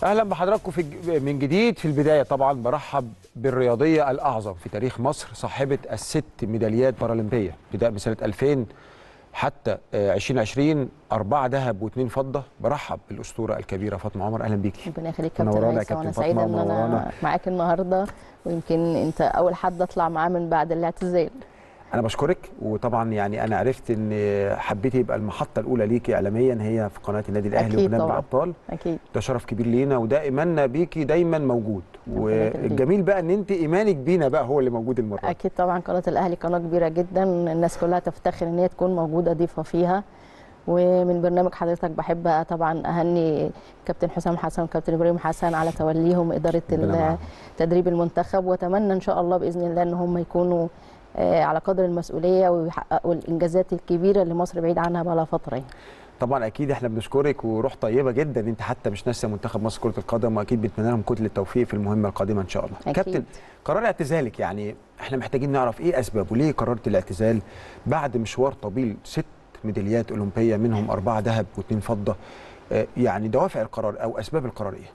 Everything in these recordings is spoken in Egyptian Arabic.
اهلا بحضراتكم في الج- من جديد في البدايه طبعا برحب بالرياضيه الاعظم في تاريخ مصر صاحبه الست ميداليات بارالمبيه ابتداء من سنه 2000 حتى آه، 2020 أربعة ذهب واثنين فضة برحب بالأسطورة الكبيرة فاطمة عمر أهلا بيكي ربنا يخليك كابتن منورانا يا هيثم كابتن وانا فاطمة، سعيده ان منورانا. انا معاك النهارده ويمكن انت اول حد اطلع معاه من بعد الاعتزال أنا بشكرك وطبعا يعني أنا عرفت إن حبيتي يبقى المحطة الأولى ليكي إعلاميا هي في قناة النادي الأهلي أكيد وبرنامج طبعاً. الأبطال اكيد ده شرف كبير لينا وده إيماننا بيكي دايما موجود ربنا يخليك. والجميل بقى إن أنت إيمانك بينا بقى هو اللي موجود المرة دي. اكيد طبعا قناه الاهلي قناه كبيره جدا الناس كلها تفتخر ان هي تكون موجوده ضيفه فيها ومن برنامج حضرتك بحب طبعا اهني كابتن حسام حسن وكابتن ابراهيم حسن على توليهم اداره ربنا معاهم. تدريب المنتخب واتمنى ان شاء الله باذن الله ان هم يكونوا آه، على قدر المسؤوليه ويحققوا الانجازات الكبيره اللي مصر بعيد عنها بقى لها فتره يعني. طبعا اكيد احنا بنشكرك وروح طيبه جدا انت حتى مش ناسيه منتخب مصر كره القدم واكيد بنتمنى لهم كل التوفيق في المهمه القادمه ان شاء الله أكيد. كابتن قرار اعتزالك يعني احنا محتاجين نعرف ايه اسبابه ليه قررت الاعتزال بعد مشوار طويل ست ميداليات اولمبيه منهم اربعه ذهب واثنين فضه آه، يعني دوافع القرار او اسباب القرار ايه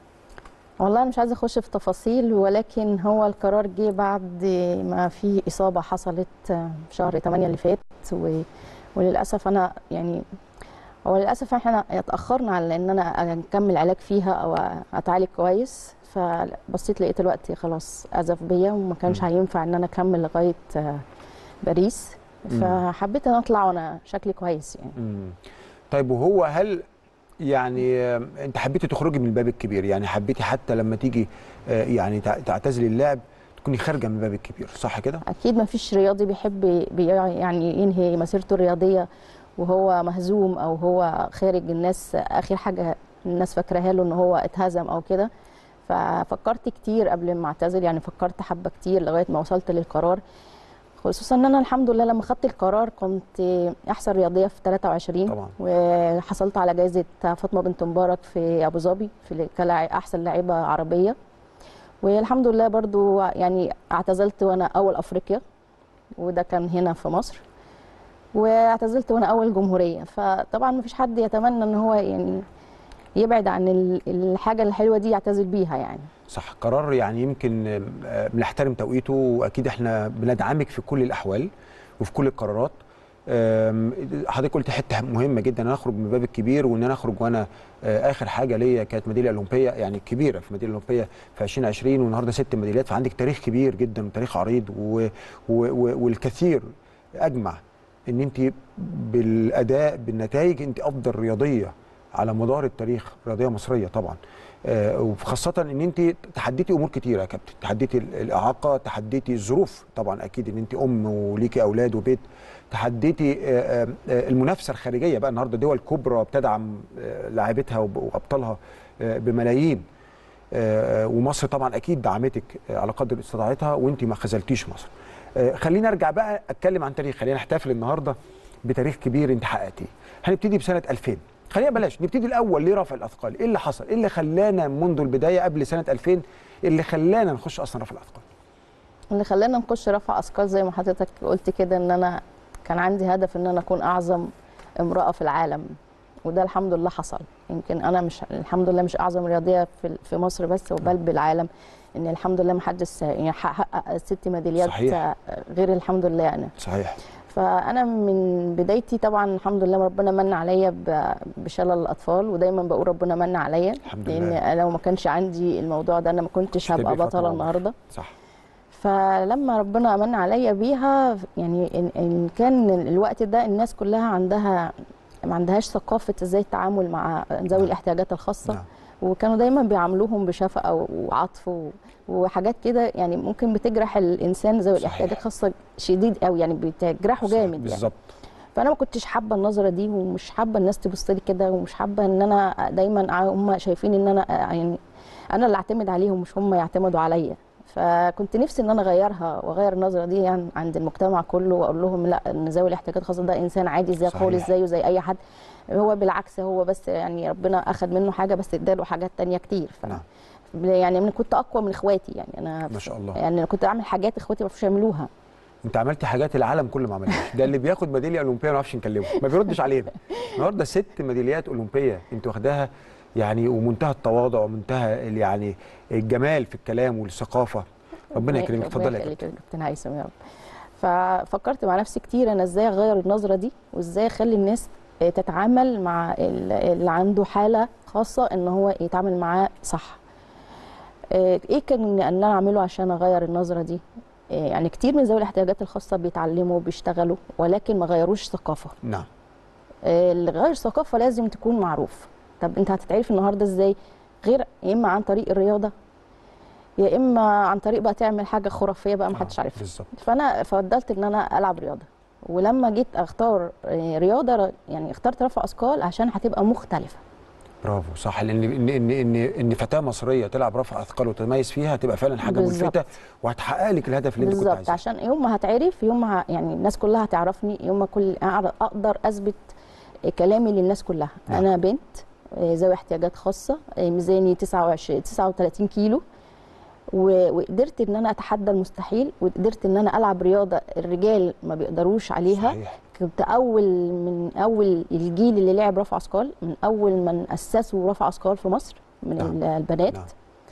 والله انا مش عايزه اخش في تفاصيل ولكن هو القرار جه بعد ما في اصابه حصلت في شهر 8 اللي فات و... وللاسف انا يعني هو للاسف احنا اتاخرنا على ان انا اكمل علاج فيها او اتعالج كويس فبصيت لقيت الوقت خلاص ازف بيا وما كانش مم. هينفع ان انا اكمل لغايه آه، باريس مم. فحبيت ان اطلع وانا شكلي كويس يعني مم. طيب وهو هل يعني آه، انت حبيتي تخرجي من الباب الكبير يعني حبيتي حتى لما تيجي آه، يعني تع- تعتزلي اللعب تكوني خارجه من الباب الكبير صح كده اكيد ما فيش رياضي بيحب بي يعني ينهي مسيرته الرياضيه وهو مهزوم او هو خارج الناس اخر حاجه الناس فاكراها له ان هو اتهزم او كده ففكرت كتير قبل ما اعتزل يعني فكرت حبه كتير لغايه ما وصلت للقرار خصوصا ان انا الحمد لله لما خدت القرار كنت احسن رياضيه في 23 طبعا. وحصلت على جائزه فاطمه بنت مبارك في ابو ظبي في كلاعب احسن لاعيبه عربيه والحمد لله برضو يعني اعتزلت وانا اول افريقيا وده كان هنا في مصر واعتزلت وانا اول جمهوريه فطبعا ما فيش حد يتمنى ان هو يعني يبعد عن ال- الحاجه الحلوه دي يعتزل بيها يعني صح قرار يعني يمكن آه، بنحترم توقيته واكيد احنا بندعمك في كل الاحوال وفي كل القرارات آم، حضرتك قلت حته مهمه جدا ان انا اخرج من الباب الكبير وان انا اخرج وانا آه، اخر حاجه ليا كانت ميداليه اولمبيه يعني كبيره في ميداليه اولمبيه في 2020 والنهارده ست ميداليات فعندك تاريخ كبير جدا وتاريخ عريض و و و والكثير اجمع ان انت بالاداء بالنتائج انت افضل رياضيه على مدار التاريخ رياضيه مصريه طبعا آه، وخاصة ان انت تحديتي امور كتيرة يا كابتن، تحديتي ال- الاعاقة، تحديتي الظروف طبعا اكيد ان انت ام وليكي اولاد وبيت، تحديتي آه، آه، آه، المنافسة الخارجية بقى النهارده دول كبرى بتدعم آه، لاعبتها وب- وابطالها آه، بملايين. آه، ومصر طبعا اكيد دعمتك آه، على قدر استطاعتها وانت ما خذلتيش مصر. آه، خلينا ارجع بقى اتكلم عن تاريخ، خلينا نحتفل النهارده بتاريخ كبير انت حققتيه. هنبتدي بسنة 2000. خلينا بلاش نبتدي الاول ليه رفع الاثقال ايه اللي حصل ايه اللي خلانا منذ البدايه قبل سنه 2000 اللي خلانا نخش اصلا رفع الاثقال اللي خلانا نخش رفع اثقال زي ما حضرتك قلت كده ان انا كان عندي هدف ان انا اكون اعظم امراه في العالم وده الحمد لله حصل يمكن انا مش الحمد لله مش اعظم رياضيه في في مصر بس وبل بالعالم ان الحمد لله ما حدش يعني حقق ست ميداليات صحيح. غير الحمد لله انا صحيح فانا من بدايتي طبعا الحمد لله ربنا من عليا ب- بشلل الاطفال ودايما بقول ربنا من عليا الحمد لان لله. أنا لو ما كانش عندي الموضوع ده انا ما كنتش هتبقي هبقى فاطمة بطله عمر. النهارده صح فلما ربنا من عليا بيها يعني إن, ان كان الوقت ده الناس كلها عندها ما عندهاش ثقافه ازاي التعامل مع ذوي نعم. الاحتياجات الخاصه نعم. وكانوا دايما بيعاملوهم بشفقه وعطف و- وحاجات كده يعني ممكن بتجرح الانسان ذوي صحيح. الاحتياجات الخاصه شديد قوي يعني بتجرحه صح، جامد يعني بالظبط فانا ما كنتش حابه النظره دي ومش حابه الناس تبص لي كده ومش حابه ان انا دايما هم شايفين ان انا يعني انا اللي اعتمد عليهم مش هم يعتمدوا عليا فكنت نفسي ان انا اغيرها واغير النظره دي يعني عند المجتمع كله واقول لهم لا ان ذوي الاحتياجات الخاصه ده انسان عادي زي صحيح. خالص زيه زي اي حد هو بالعكس هو بس يعني ربنا اخذ منه حاجه بس اداله حاجات تانية كتير ف... نعم. يعني انا كنت اقوى من اخواتي يعني انا ما شاء الله. يعني أنا كنت اعمل حاجات اخواتي ما بيعرفوش يعملوها انت عملتي حاجات العالم كله ما عملهاش ده اللي بياخد ميداليه اولمبيه ما نعرفش نكلمه ما بيردش علينا النهارده ست ميداليات اولمبيه انت واخداها يعني ومنتهى التواضع ومنتهى ال- يعني الجمال في الكلام والثقافه ربنا يكرمك ربنا اتفضلي يا يخليك كابتن يا كابتن هيثم يا رب ففكرت مع نفسي كتير انا ازاي اغير النظره دي وازاي اخلي الناس آه، تتعامل مع ال- اللي عنده حاله خاصه ان هو يتعامل معاه صح آه، ايه كان ان انا اعمله عشان اغير النظره دي آه، يعني كتير من ذوي الاحتياجات الخاصه بيتعلموا وبيشتغلوا ولكن ما غيروش ثقافه نعم آه، اللي غير ثقافه لازم تكون معروف طب انت هتتعرف النهارده ازاي غير يا اما عن طريق الرياضه يا اما عن طريق بقى تعمل حاجه خرافيه بقى ما حدش آه، عارفها بالظبط فانا فضلت ان انا العب رياضه ولما جيت اختار آه، رياضه يعني اخترت رفع اثقال عشان هتبقى مختلفه برافو صح لان ان ان ان ان فتاه مصريه تلعب رفع اثقال وتتميز فيها هتبقى فعلا حاجه بالظبط. ملفته وهتحقق لك الهدف اللي انت كنت بالظبط عايزاه عشان يوم ما هتعرف يوم ما ه- يعني الناس كلها هتعرفني يوم ما كل أعر- اقدر اثبت كلامي للناس كلها نعم. انا بنت آه، ذوي احتياجات خاصه آه، ميزاني 29 39 كيلو و- وقدرت ان انا اتحدى المستحيل وقدرت ان انا العب رياضه الرجال ما بيقدروش عليها صحيح كنت اول من اول الجيل اللي لعب رفع اثقال من اول من اسسوا رفع اثقال في مصر من نعم. نعم. البنات نعم. نعم.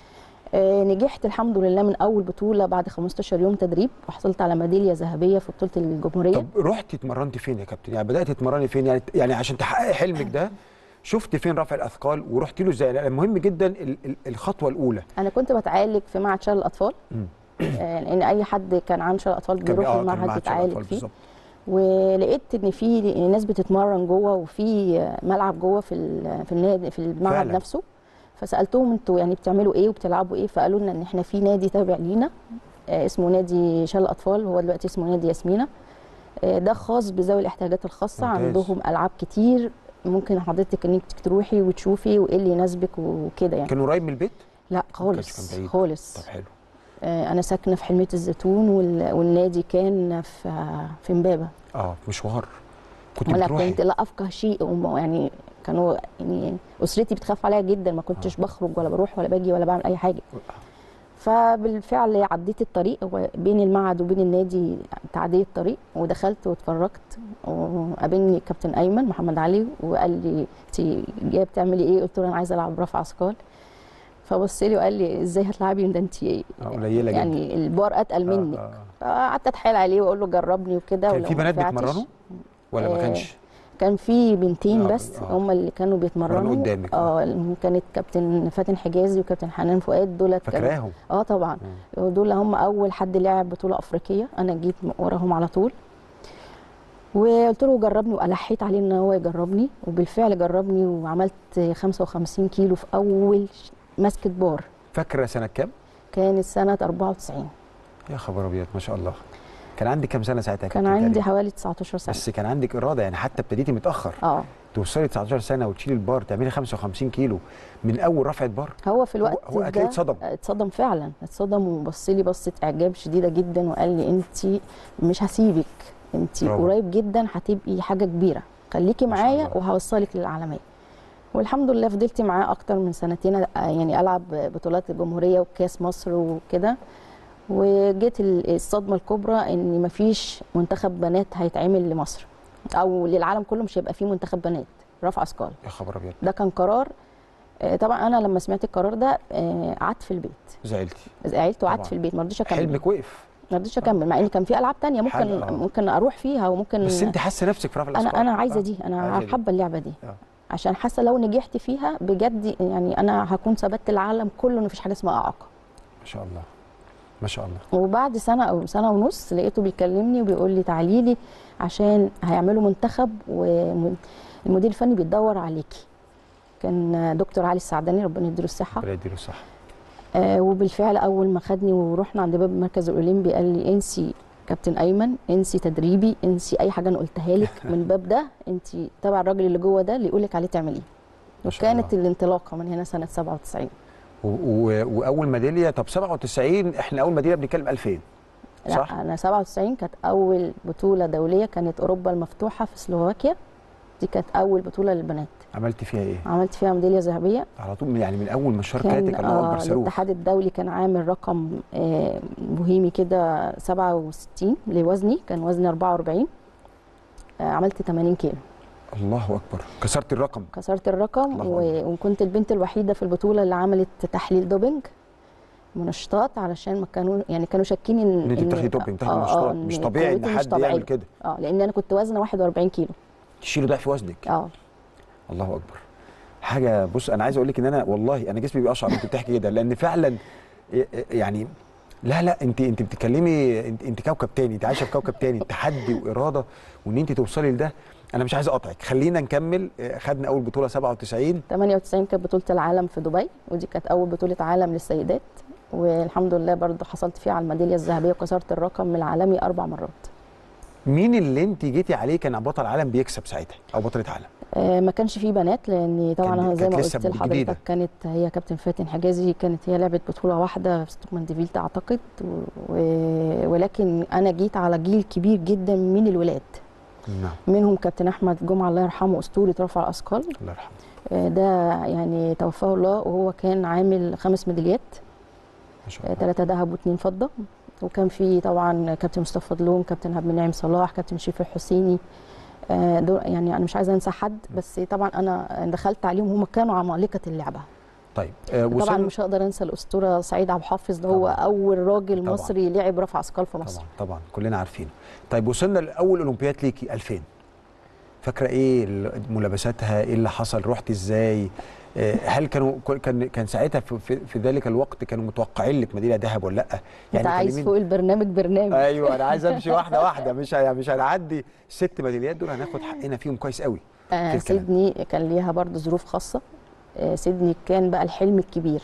آه نجحت الحمد لله من اول بطوله بعد 15 يوم تدريب وحصلت على ميداليه ذهبيه في بطوله الجمهوريه طب رحتي اتمرنتي فين يا كابتن يعني بدات تتمرني فين يعني يعني عشان تحققي حلمك ده شفت فين رفع الاثقال ورحتي له ازاي يعني مهم جدا ال- ال- الخطوه الاولى انا كنت بتعالج في معهد شلل الاطفال مم. آه لان اي حد كان عنده شلل اطفال كان بيروح آه، كان المعهد معهد شلل يتعالج أطفال فيه بالظبط. ولقيت ان في ناس بتتمرن جوه وفي ملعب جوه في ال- في النادي في المعهد فعلا. نفسه فسالتهم انتوا يعني بتعملوا ايه وبتلعبوا ايه فقالوا لنا ان احنا في نادي تابع لينا آه، اسمه نادي شل الاطفال هو دلوقتي اسمه نادي ياسمينه آه، ده خاص بذوي الاحتياجات الخاصه ممتاز. عندهم العاب كتير ممكن حضرتك انك تروحي وتشوفي وايه اللي يناسبك وكده يعني كان قريب من البيت لا كانش خالص كان بعيد. خالص طب حلو آه، انا ساكنه في حلميه الزيتون وال- والنادي كان في في امبابه اه مشوار كنت ولا بتروحي كنت لا افقه شيء وم- يعني كانوا يعني اسرتي بتخاف عليا جدا ما كنتش بخرج ولا بروح ولا باجي ولا بعمل اي حاجه فبالفعل عديت الطريق هو بين المعهد وبين النادي تعديت الطريق ودخلت واتفرجت وقابلني كابتن ايمن محمد علي وقال لي انت جايه بتعملي ايه قلت له انا عايزه العب رفع اثقال فبص لي وقال لي ازاي هتلعبي ده انت آه، قليله جدا يعني البار اتقل آه، منك آه. فقعدت اتحايل عليه واقول له جربني وكده كان ولو في ما بنات نفعتش- بيتمرنوا ولا ما آه، كانش كان في بنتين آه، بس آه. هم اللي كانوا بيتمرنوا مرنوا قدامك. اه كانت كابتن فاتن حجازي وكابتن حنان فؤاد دولت كانوا- فاكراهم اه طبعا دول هم اول حد لعب بطوله افريقيه انا جيت وراهم على طول وقلت له جربني والحيت عليه ان هو يجربني وبالفعل جربني وعملت 55 كيلو في اول ش- مسكه بار فاكره سنه كام كانت سنه 94 يا خبر ابيض ما شاء الله كان عندك كام سنه ساعتها يا كان كابتن عندي تقريباً؟ حوالي 19 سنه بس كان عندك اراده يعني حتى ابتديتي متاخر اه توصلي 19 سنه وتشيلي البار تعملي 55 كيلو من اول رفعه بار هو في الوقت هو أكيد ده اتصدم. اتصدم فعلا اتصدم وبص لي بصه اعجاب شديده جدا وقال لي انت مش هسيبك انت برافو. قريب جدا هتبقي حاجه كبيره خليكي ما شاء معايا الله. وهوصلك للعالميه والحمد لله فضلت معاه اكتر من سنتين آه، يعني العب بطولات الجمهوريه وكاس مصر وكده وجيت ال- الصدمه الكبرى ان مفيش منتخب بنات هيتعمل لمصر او للعالم كله مش هيبقى فيه منتخب بنات رفع اثقال يا خبر ابيض ده كان قرار آه، طبعا انا لما سمعت القرار ده آه، قعدت في البيت زعلتي زعلت وقعدت طبعاً. في البيت ما رضيتش اكمل حلمك وقف ما رضيتش اكمل مع ان كان في العاب تانية ممكن حاجة، آه. ممكن اروح فيها وممكن بس انت حاسه نفسك في رفع الاثقال انا انا عايزه آه. دي عايزة انا دي. حابه اللعبه دي آه. عشان حاسه لو نجحت فيها بجد يعني انا هكون ثبت العالم كله ان مفيش حاجه اسمها اعاقه ما شاء الله ما شاء الله وبعد سنه او سنه ونص لقيته بيكلمني وبيقول لي تعالي لي عشان هيعملوا منتخب والمدير الفني بيدور عليكي كان دكتور علي السعداني ربنا يديله الصحه ربنا يديله الصح آه وبالفعل اول ما خدني ورحنا عند باب المركز الاولمبي قال لي انسي كابتن ايمن انسي تدريبي انسي اي حاجه انا قلتها لك من الباب ده انت تبع الراجل اللي جوه ده اللي يقول لك عليه تعمليه ما شاء وكانت الانطلاقه من هنا سنه 97 و- و- واول ميداليه طب 97 احنا اول ميداليه بنتكلم 2000 لا صح؟ انا 97 كانت اول بطوله دوليه كانت اوروبا المفتوحه في سلوفاكيا دي كانت اول بطوله للبنات عملت فيها ايه؟ عملت فيها ميداليه ذهبيه على طول من- يعني من اول ما شاركاتك كان الله اكبر آه صاروخ الاتحاد الدولي كان عامل رقم آه بوهيمي كده 67 لوزني كان وزني 44 آه عملت 80 كيلو الله اكبر كسرت الرقم كسرت الرقم الله و... وكنت البنت الوحيده في البطوله اللي عملت تحليل دوبنج منشطات علشان ما كانوا يعني كانوا شاكين ان ان انت بتاخدي دوبنج بتاخدي آه، آه، منشطات إن مش طبيعي ان قوتي مش حد يعمل طبيعية. كده اه لان انا كنت وزنه 41 كيلو تشيلي ضعف وزنك اه الله اكبر حاجه بص انا عايز اقول لك ان انا والله انا جسمي بيقشعر وانت بتحكي كده لان فعلا يعني لا لا انت انت بتتكلمي انت, انت كوكب تاني انت عايشه في كوكب تاني تحدي واراده وان انت توصلي لده انا مش عايز اقطعك خلينا نكمل اه، خدنا اول بطوله 97 98 كانت بطوله العالم في دبي ودي كانت اول بطوله عالم للسيدات والحمد لله برضه حصلت فيها على الميداليه الذهبيه وكسرت الرقم العالمي اربع مرات مين اللي انت جيتي عليه كان بطل عالم بيكسب ساعتها او بطله عالم آه، ما كانش فيه بنات لان طبعا كان- انا زي كانت ما لسه قلت جديدة. لحضرتك كانت هي كابتن فاتن حجازي كانت هي لعبت بطوله واحده في ستوكمان ديفيلت اعتقد و... و- ولكن انا جيت على جيل كبير جدا من الولاد نعم منهم كابتن احمد جمعه الله يرحمه اسطوره رفع الاثقال الله يرحمه آه، ده يعني توفاه الله وهو كان عامل خمس ميداليات ما شاء الله ثلاثة ذهب واثنين فضة وكان في طبعا كابتن مصطفى فضلون كابتن عبد المنعم صلاح كابتن شريف الحسيني آه، دول يعني انا مش عايزه انسى حد بس طبعا انا دخلت عليهم هم كانوا عمالقه اللعبه طيب اه طبعا وصلنا مش هقدر انسى الاسطوره سعيد عبد الحافظ ده هو طبعاً. اول راجل طبعاً. مصري لعب رفع اثقال في مصر طبعا طبعا كلنا عارفينه طيب وصلنا لاول اولمبياد ليكي 2000 فاكره ايه ال- ملابساتها ايه اللي حصل رحت ازاي آه، هل كانوا كان كان ساعتها في, في, في ذلك الوقت كانوا متوقعين لك ميداليه ذهب ولا لا انت عايز كلميني. فوق البرنامج برنامج ايوه انا عايز امشي واحده واحده مش ه- مش هنعدي ست ميداليات دول هناخد حقنا فيهم كويس قوي آه في الكلام. سيدني كان ليها برضو ظروف خاصة آه سيدني كان بقى الحلم الكبير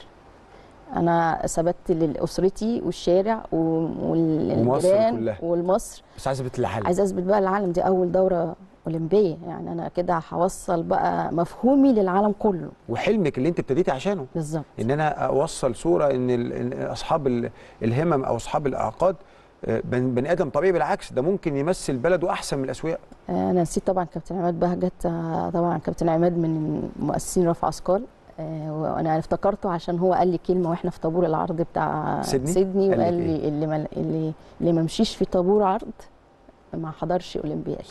أنا ثبت لأسرتي والشارع و- ومصر والجيران كلها. والمصر بس عايزه بنت العالم عايزة أثبت بقى للعالم دي أول دورة أولمبية يعني أنا كده هوصل بقى مفهومي للعالم كله وحلمك اللي انت ابتديتي عشانه بالظبط ان انا اوصل صوره ان ال- إن اصحاب ال- الهمم او اصحاب الاعاقات آه، بن- بني ادم طبيعي بالعكس ده ممكن يمثل بلده احسن من الاسوياء آه، انا نسيت طبعا كابتن عماد بهجت آه، طبعا كابتن عماد من مؤسسين رفع اثقال آه، وانا افتكرته عشان هو قال لي كلمه واحنا في طابور العرض بتاع سيدني؟ سيدني قال لك وقال إيه؟ لي اللي ما اللي اللي ما مشيش في طابور عرض ما حضرش اولمبياد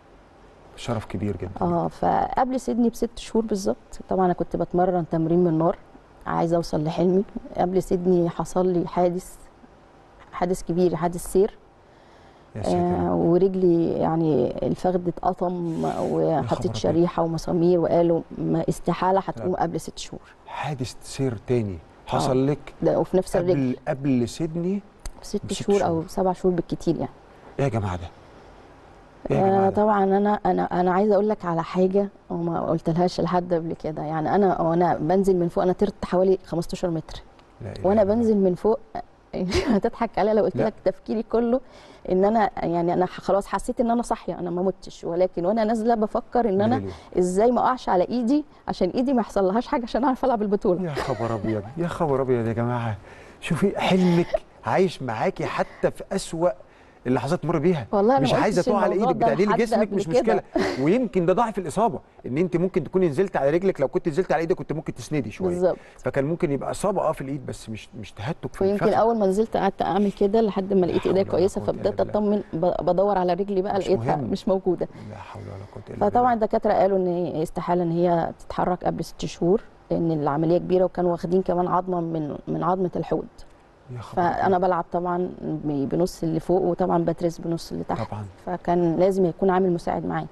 شرف كبير جدا اه فقبل سيدني بست شهور بالظبط طبعا انا كنت بتمرن تمرين من نار عايزه اوصل لحلمي قبل سيدني حصل لي حادث حادث كبير حادث سير يا ساتر آه ورجلي يعني الفخذ اتقطم خبر وحطيت أبيض. شريحه ومسامير وقالوا ما استحاله هتقوم قبل ست شهور حادث سير تاني حصل لك ده وفي نفس الرجل قبل قبل سيدني ست بست شهور او شهور. سبع شهور بالكتير يعني ايه يا جماعه ده ايه يا آه جماعه ده طبعا انا انا انا عايزه اقول لك على حاجه وما قلتلهاش لحد قبل كده يعني انا وانا بنزل من فوق انا طرت حوالي 15 متر لا إله وانا إلا الله. بنزل من فوق هتضحك عليا لو قلت لا. لك تفكيري كله ان انا يعني انا خلاص حسيت ان انا صاحيه انا ما متش ولكن وانا نازله بفكر ان انا ميدالية. ازاي ما اقعش على ايدي عشان ايدي ما يحصل لهاش حاجه عشان اعرف العب البطوله يا خبر ابيض يا خبر ابيض يا جماعه شوفي حلمك عايش معاكي حتى في اسوأ اللحظات تمر بيها والله أنا مش ما عايزه قلتش تقع على الموضوع ايدك ده بتقليل لحد جسمك قبل مش كده. مشكله ويمكن ده ضعف الاصابه ان انت ممكن تكوني نزلت على رجلك لو كنت نزلت على ايدك كنت ممكن تسندي شويه بالظبط فكان ممكن يبقى اصابه اه في الايد بس مش مش تهتك في ويمكن الفخذ. اول ما نزلت قعدت اعمل كده لحد ما لقيت حول ايديا ولا كويسه قوة إلا فبدات بالله. اطمن ب- بدور على رجلي بقى مش لقيتها مهم. مش موجوده لا حول ولا قوه الا بالله فطبعا الدكاتره قالوا ان هي استحاله ان هي تتحرك قبل ست شهور لان العمليه كبيره وكانوا واخدين كمان عظمه من من عظمه الحوض يا خبر فانا أبيض. بلعب طبعا ب- بنص اللي فوق وطبعا بترس بنص اللي تحت طبعا فكان لازم يكون عامل مساعد معايا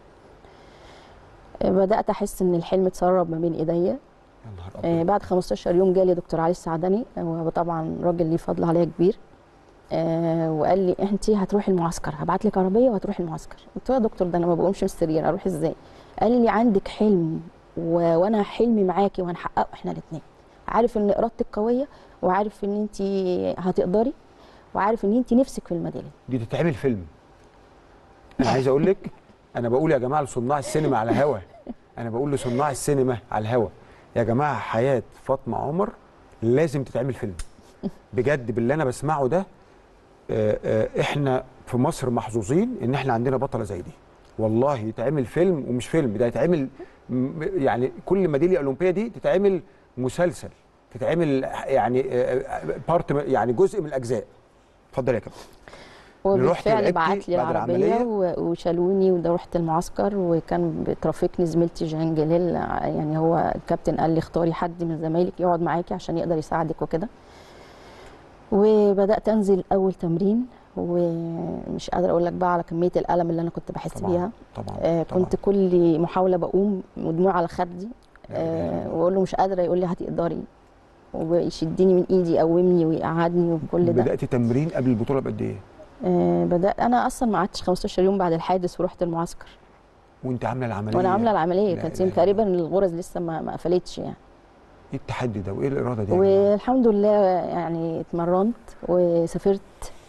بدات احس ان الحلم اتسرب ما بين ايديا يا نهار آه، ابيض بعد 15 يوم جالي دكتور علي السعدني هو طبعا راجل ليه فضل عليا كبير آه، وقال لي انت هتروحي المعسكر هبعت لك عربيه وهتروحي المعسكر قلت له يا دكتور ده انا ما بقومش من السرير اروح ازاي قال لي عندك حلم و... وانا حلمي معاكي وهنحققه احنا الاثنين عارف ان ارادتك قويه وعارف ان انت هتقدري وعارف ان انت نفسك في الميداليه دي تتعمل فيلم انا عايز اقول لك انا بقول يا جماعه لصناع السينما على هوا انا بقول لصناع السينما على الهوا يا جماعه حياه فاطمه عمر لازم تتعمل فيلم بجد باللي انا بسمعه ده آه، آه، احنا في مصر محظوظين ان احنا عندنا بطله زي دي والله يتعمل فيلم ومش فيلم ده يتعمل م- يعني كل ميداليه اولمبيه دي تتعمل مسلسل تتعمل يعني بارت يعني جزء من الاجزاء اتفضل يا كابتن هو رحتي بالفعل لعبتي بعت لي بعد العربيه العملية؟ و- وشالوني وده رحت المعسكر وكان بترافقني زميلتي جان جليل يعني هو الكابتن قال لي اختاري حد من زمايلك يقعد معاكي عشان يقدر يساعدك وكده وبدات انزل اول تمرين ومش قادره اقول لك بقى على كميه الالم اللي انا كنت بحس طبعا بيها طبعا آه طبعاً. كنت كل محاوله بقوم ودموع على خدي لا إله إلا آه الله. واقول له مش قادره يقول لي هتقدري ويشدني من ايدي يقومني ويقعدني وكل ده بدات تمرين قبل البطوله بقد ايه آه بدات انا اصلا ما قعدتش 15 يوم بعد الحادث ورحت المعسكر وانت عامله العمليه وانا عامله العمليه لا كانت إله إلا تقريبا الغرز لسه ما, ما قفلتش يعني ايه التحدي ده وايه الاراده دي يا جماعة؟ والحمد لله يعني اتمرنت وسافرت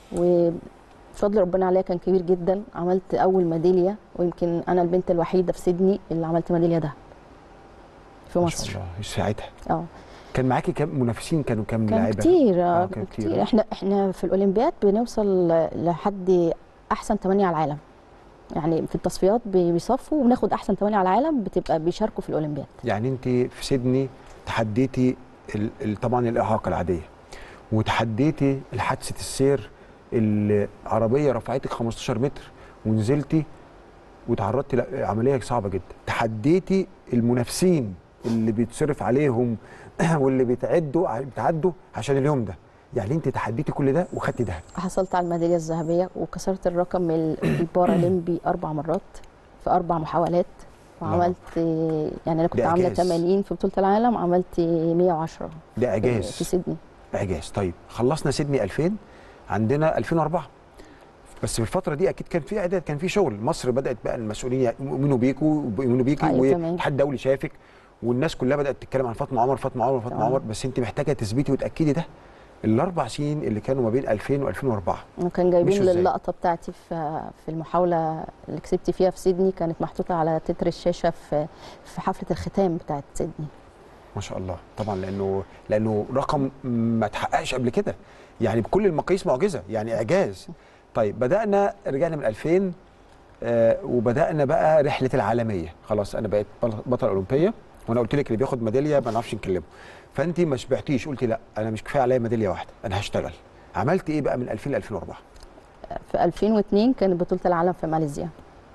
وفضل ربنا عليا كان كبير جدا عملت اول ميداليه ويمكن انا البنت الوحيده في سيدني اللي عملت ميداليه ده في ما شاء مصر الله ساعتها اه كان معاكي كام منافسين كانوا كام كان لاعبه كتير آه، آه كان كتير. كتير احنا احنا في الاولمبياد بنوصل لحد احسن ثمانيه على العالم يعني في التصفيات بي- بيصفوا وبناخد احسن ثمانيه على العالم بتبقى بيشاركوا في الاولمبياد يعني انت في سيدني تحديتي ال- ال- طبعا الاعاقه العاديه وتحديتي الحادثه السير اللي عربيه رفعتك 15 متر ونزلتي وتعرضتي لعمليه صعبه جدا تحديتي المنافسين اللي بيتصرف عليهم واللي بيتعدوا ع- بيتعدوا عشان اليوم ده يعني انت تحديتي كل ده وخدتي ده حصلت على الميداليه الذهبيه وكسرت الرقم ال- البارالمبي اربع مرات في اربع محاولات وعملت يعني انا كنت ده عامله إعجاز. 80 في بطوله العالم عملت 110 ده في اعجاز سيدني اعجاز طيب خلصنا سيدني 2000 عندنا 2004 بس في الفتره دي اكيد كان في اعداد كان في شغل مصر بدات بقى المسؤولين يؤمنوا بيكوا ويؤمنوا بيكي أيوة تمام. والاتحاد الدولي شافك والناس كلها بدات تتكلم عن فاطمه عمر فاطمه عمر فاطمه تمام. عمر بس انت محتاجه تثبتي وتاكدي ده الاربع سنين اللي كانوا ما بين 2000 و2004 وكان جايبين مشوا إزاي؟ اللقطه بتاعتي في في المحاوله اللي كسبت فيها في سيدني كانت محطوطه على تتر الشاشه في في حفله الختام بتاعت سيدني ما شاء الله طبعا لانه لانه رقم ما اتحققش قبل كده يعني بكل المقاييس معجزه يعني اعجاز طيب بدانا رجعنا من 2000 آه وبدانا بقى رحله العالميه خلاص انا بقيت بل- بطل اولمبيه وانا قلت لك اللي بياخد ميداليه ما نعرفش نكلمه فانت ما شبعتيش قلتي لا انا مش كفايه عليا ميداليه واحده انا هشتغل عملت ايه بقى من 2000 ل 2004 في 2002 كانت بطوله العالم في ماليزيا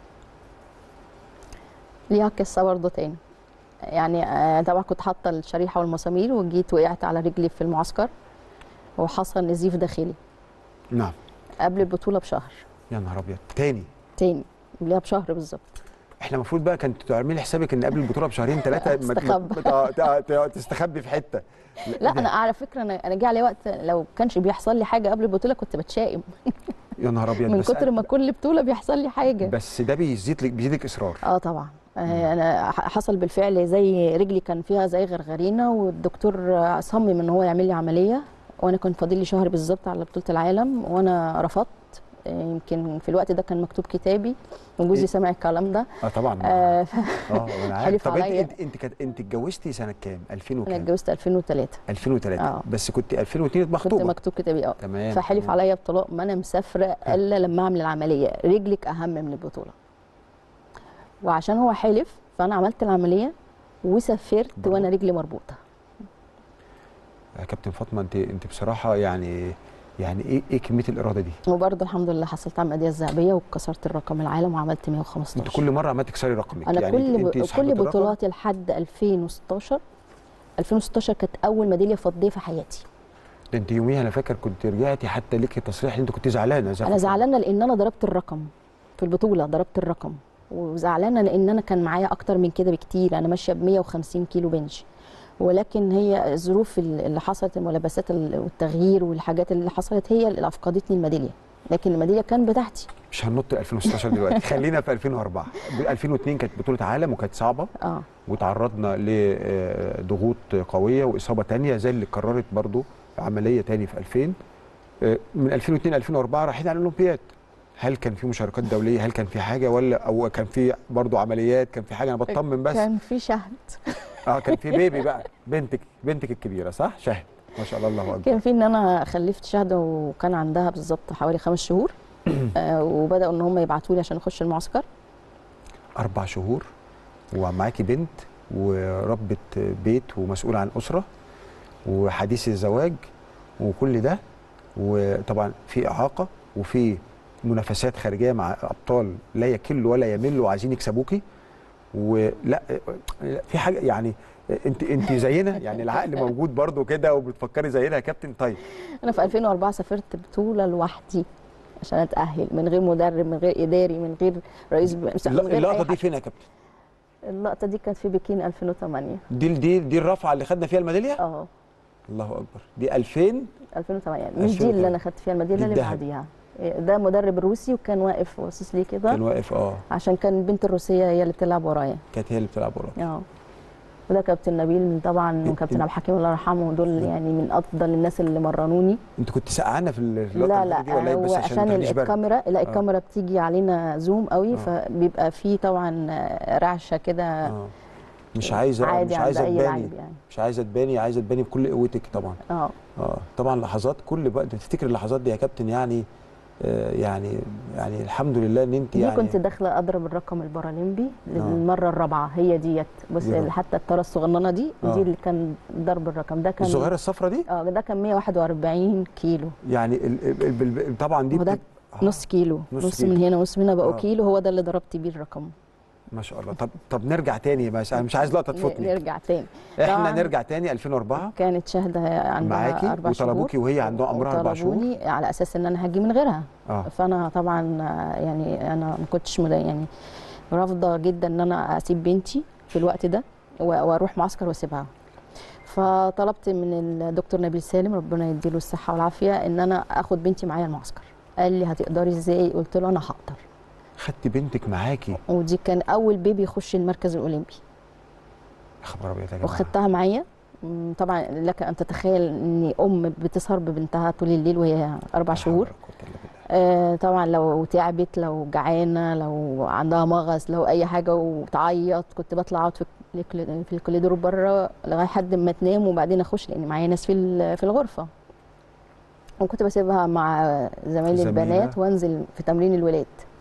ليها قصه برضه تاني يعني آه، طبعا كنت حاطه الشريحه والمسامير وجيت وقعت على رجلي في المعسكر وحصل نزيف داخلي نعم قبل البطوله بشهر يا نهار ابيض تاني تاني قبلها بشهر بالظبط احنا المفروض بقى كنت تعملي حسابك ان قبل البطوله بشهرين ثلاثه استخبى. تستخبي في حته لا ده- انا على فكره انا انا جه علي وقت لو كانش بيحصل لي حاجه قبل البطوله كنت بتشائم يا نهار ابيض من بس كتر ما كل بطوله بيحصل لي حاجه بس ده بيزيد لك بيزيدك اصرار اه طبعا آه، انا ح- حصل بالفعل زي رجلي كان فيها زي غرغرينه والدكتور آه، صمم ان هو يعمل لي عمليه وانا كان فاضل لي شهر بالظبط على بطوله العالم وانا رفضت آه، يمكن في الوقت ده كان مكتوب كتابي وجوزي إيه؟ سمع الكلام ده اه طبعا آه، ف- اه انا عارف حلف طب انت عليا. انت انت, كانت- انت اتجوزتي سنه كام 2000 انا وكام اتجوزت 2003 2003 آه. بس كنت 2002 كنت مخطوبه مكتوب كتابي اه تمام فحلف تمام. عليا بطلاق ما انا مسافره الا لما اعمل العمليه رجلك اهم من البطوله وعشان هو حلف فانا عملت العمليه وسافرت برافو. وانا رجلي مربوطه يا كابتن فاطمه انت انت بصراحه يعني يعني ايه ايه كميه الاراده دي وبرضه الحمد لله حصلت على الميداليه الذهبيه وكسرت الرقم العالم وعملت 115 انت كل مره عمال تكسري رقمك انا يعني كل انت ب... صاحبة كل الرقم. بطولاتي لحد 2016 2016 كانت اول ميداليه فضيه في حياتي ده انت يوميها انا فاكر كنت رجعتي حتى ليكي تصريح ان انت كنت زعلانه زي انا فاطمة. زعلانه لان انا ضربت الرقم في البطوله ضربت الرقم وزعلانه لان انا كان معايا اكتر من كده بكتير انا ماشيه ب 150 كيلو بنش ولكن هي الظروف اللي حصلت الملابسات ال- والتغيير والحاجات اللي حصلت هي اللي افقدتني الميداليه لكن الميداليه كان بتاعتي مش هننط ل 2016 دلوقتي خلينا في 2004 2002 كانت بطوله عالم وكانت صعبه اه وتعرضنا لضغوط قويه واصابه تانية زي اللي اتكررت برضو عمليه تاني في 2000 آه، من 2002 2004 رايحين على الاولمبياد هل كان في مشاركات دوليه هل كان في حاجه ولا او كان في برضو عمليات كان في حاجه انا بطمن بس كان في شهد اه كان في بيبي بقى بنتك بنتك الكبيره صح شهد ما شاء الله الله اكبر كان في ان انا خلفت شهده وكان عندها بالظبط حوالي خمس شهور آه وبداوا ان هم يبعتوا لي عشان اخش المعسكر اربع شهور ومعاكي بنت وربة بيت ومسؤولة عن أسرة وحديث الزواج وكل ده وطبعا في إعاقة وفي منافسات خارجيه مع ابطال لا يكل ولا يمل وعايزين يكسبوكي ولا في حاجه يعني انت انت زينا يعني العقل موجود برضو كده وبتفكري زينا يا كابتن طيب انا في 2004 سافرت بطوله لوحدي عشان اتاهل من غير مدرب من غير اداري من غير رئيس ب... من غير أي اللقطه دي حاجة. فين يا كابتن اللقطه دي كانت في بكين 2008 دي دي دي الرفعه اللي خدنا فيها الميداليه اه الله اكبر دي 2000 2008 مش دي اللي انا خدت فيها الميداليه اللي الذهب. بعديها ده مدرب روسي وكان واقف باصص لي كان كده واقف اه عشان كان البنت الروسيه هي اللي بتلعب ورايا كانت هي اللي بتلعب وراك اه وده كابتن نبيل طبعا إنت- وكابتن إنت- عبد الحكيم الله يرحمه دول يعني من افضل الناس اللي مرنوني انت كنت سقعانه في اللقطه لا اللي لا دي ولا إيه؟ هو بس عشان عشان ما تاخديش برد الكاميرا لا الكاميرا بتيجي علينا زوم قوي آه. فبيبقى فيه طبعا رعشه كده اه مش عايزه عادي مش عند عايزه اي تباني لعيب يعني مش عايزه تباني عايزه تباني بكل قوتك طبعا اه اه طبعا لحظات كل بقى تفتكر اللحظات دي يا كابتن يعني آه يعني يعني الحمد لله ان انت دي يعني كنت داخله اضرب الرقم البارالمبي للمره الرابعه هي ديت بص دي رابعة. حتى الطاره الصغننه دي آه. دي اللي كان ضرب الرقم ده كان الصغيره الصفرة دي اه ده كان 141 كيلو يعني ال ال ال ال طبعا دي هو ده بتب- آه، نص كيلو نص نص, كيلو. من هنا ونص من هنا بقوا آه. كيلو هو ده اللي ضربت بيه الرقم ما شاء الله طب طب نرجع تاني بس انا مش عايز لقطه تفوتني نرجع تاني احنا طبعاً. نرجع تاني 2004 كانت شاهده عندها معاكي اربع شهور وطلبوكي وهي عندها عمرها اربع شهور وطلبوني على اساس ان انا هجي من غيرها اه فانا طبعا آه، يعني انا ما كنتش مدا- يعني رافضه جدا ان انا اسيب بنتي في الوقت ده و- واروح معسكر واسيبها فطلبت من الدكتور نبيل سالم ربنا يديله الصحه والعافيه ان انا اخد بنتي معايا المعسكر قال لي هتقدري ازاي قلت له انا هقدر خدت بنتك معاكي ودي كان اول بيبي يخش المركز الاولمبي يا خبر ابيض يا جماعه وخدتها معايا مم، طبعا لك ان تتخيل ان ام بتسهر ببنتها طول الليل وهي اربع لا حول شهور ولا قوة إلا بالله. آه طبعا لو تعبت لو جعانه لو عندها مغص لو اي حاجه وتعيط كنت بطلع اقعد في الكل- في الكوريدور بره لغايه حد ما تنام وبعدين اخش لان معايا ناس في ال- في الغرفه وكنت بسيبها مع زمايلي زميلة. البنات وانزل في تمرين الولاد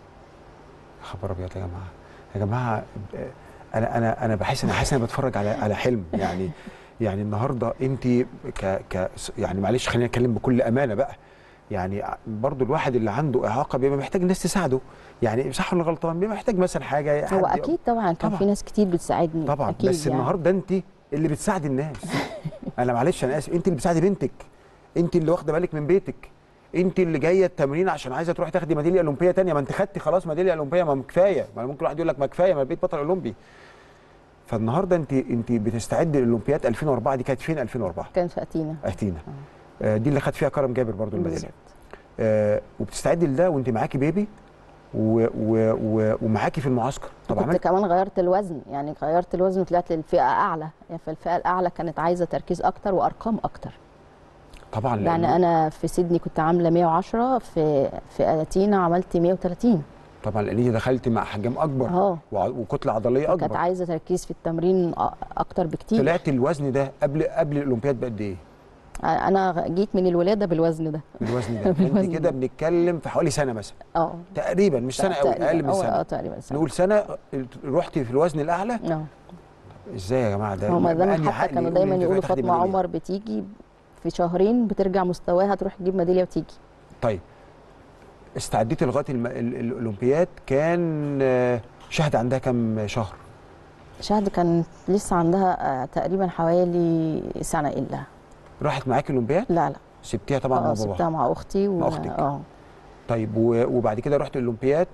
يا خبر ابيض يا جماعه يا جماعه آه، انا انا انا بحس انا حاسس انا بتفرج على على حلم يعني يعني النهارده انت ك ك يعني معلش خلينا نتكلم بكل امانه بقى يعني برضو الواحد اللي عنده اعاقه بيبقى محتاج الناس تساعده يعني صح ولا غلطان بيبقى محتاج مثلا حاجه هو حد- اكيد طبعا كان طبعاً. في ناس كتير بتساعدني طبعا أكيد بس يعني. النهارده انت اللي بتساعدي الناس انا معلش انا اسف انت اللي بتساعدي بنتك انت اللي واخده بالك من بيتك انت اللي جايه التمرين عشان عايزه تروحي تاخدي ميداليه اولمبيه تانية ما انت خدتي خلاص ميداليه اولمبيه ما كفايه ما ممكن واحد يقول لك ما كفايه ما بقيت بطل اولمبي فالنهارده انت انت بتستعدي للاولمبياد 2004 دي كانت فين 2004 كان في اتينا اثينا آه، دي اللي خد فيها كرم جابر برضو الميداليه بالظبط. آه وبتستعدي لده وانت معاكي بيبي و و و ومعاكي في المعسكر طب كنت عملت كمان غيرت الوزن يعني غيرت الوزن وطلعت للفئه اعلى يعني في الفئه الاعلى كانت عايزه تركيز اكتر وارقام اكتر طبعا لأن- يعني انا في سيدني كنت عامله 110 في في اتينا عملت 130 طبعا لان انت دخلتي مع احجام اكبر اه وع- وكتله عضليه كانت اكبر عايزه تركيز في التمرين أ- اكتر بكتير طلعت الوزن ده قبل قبل الاولمبياد بقد ايه انا جيت من الولاده بالوزن ده الوزن ده بالوزن انت كده ده. بنتكلم في حوالي سنه مثلا اه تقريبا مش سنه قوي تقريباً. اقل من أو- سنه اه تقريبا سنه نقول سنه رحتي في الوزن الاعلى اه ازاي يا جماعه ده هما بأنهي دايما عقل حتى كانوا يقول دايما إن أنت يقولوا تاخدي فاطمه ميدالية؟ عمر بتيجي في شهرين بترجع مستواها تروح تجيب ميداليه وتيجي طيب استعديتي لغايه الم... ال- ال- الاولمبياد كان آه، شهد عندها كام شهر شهد كان لسه عندها آه، تقريبا حوالي سنه الا راحت معاكي الاولمبياد لا لا سبتيها طبعا مع اه باباها سبتها مع اختي و... مع أختك. اه طيب و... وبعد كده رحت الاولمبياد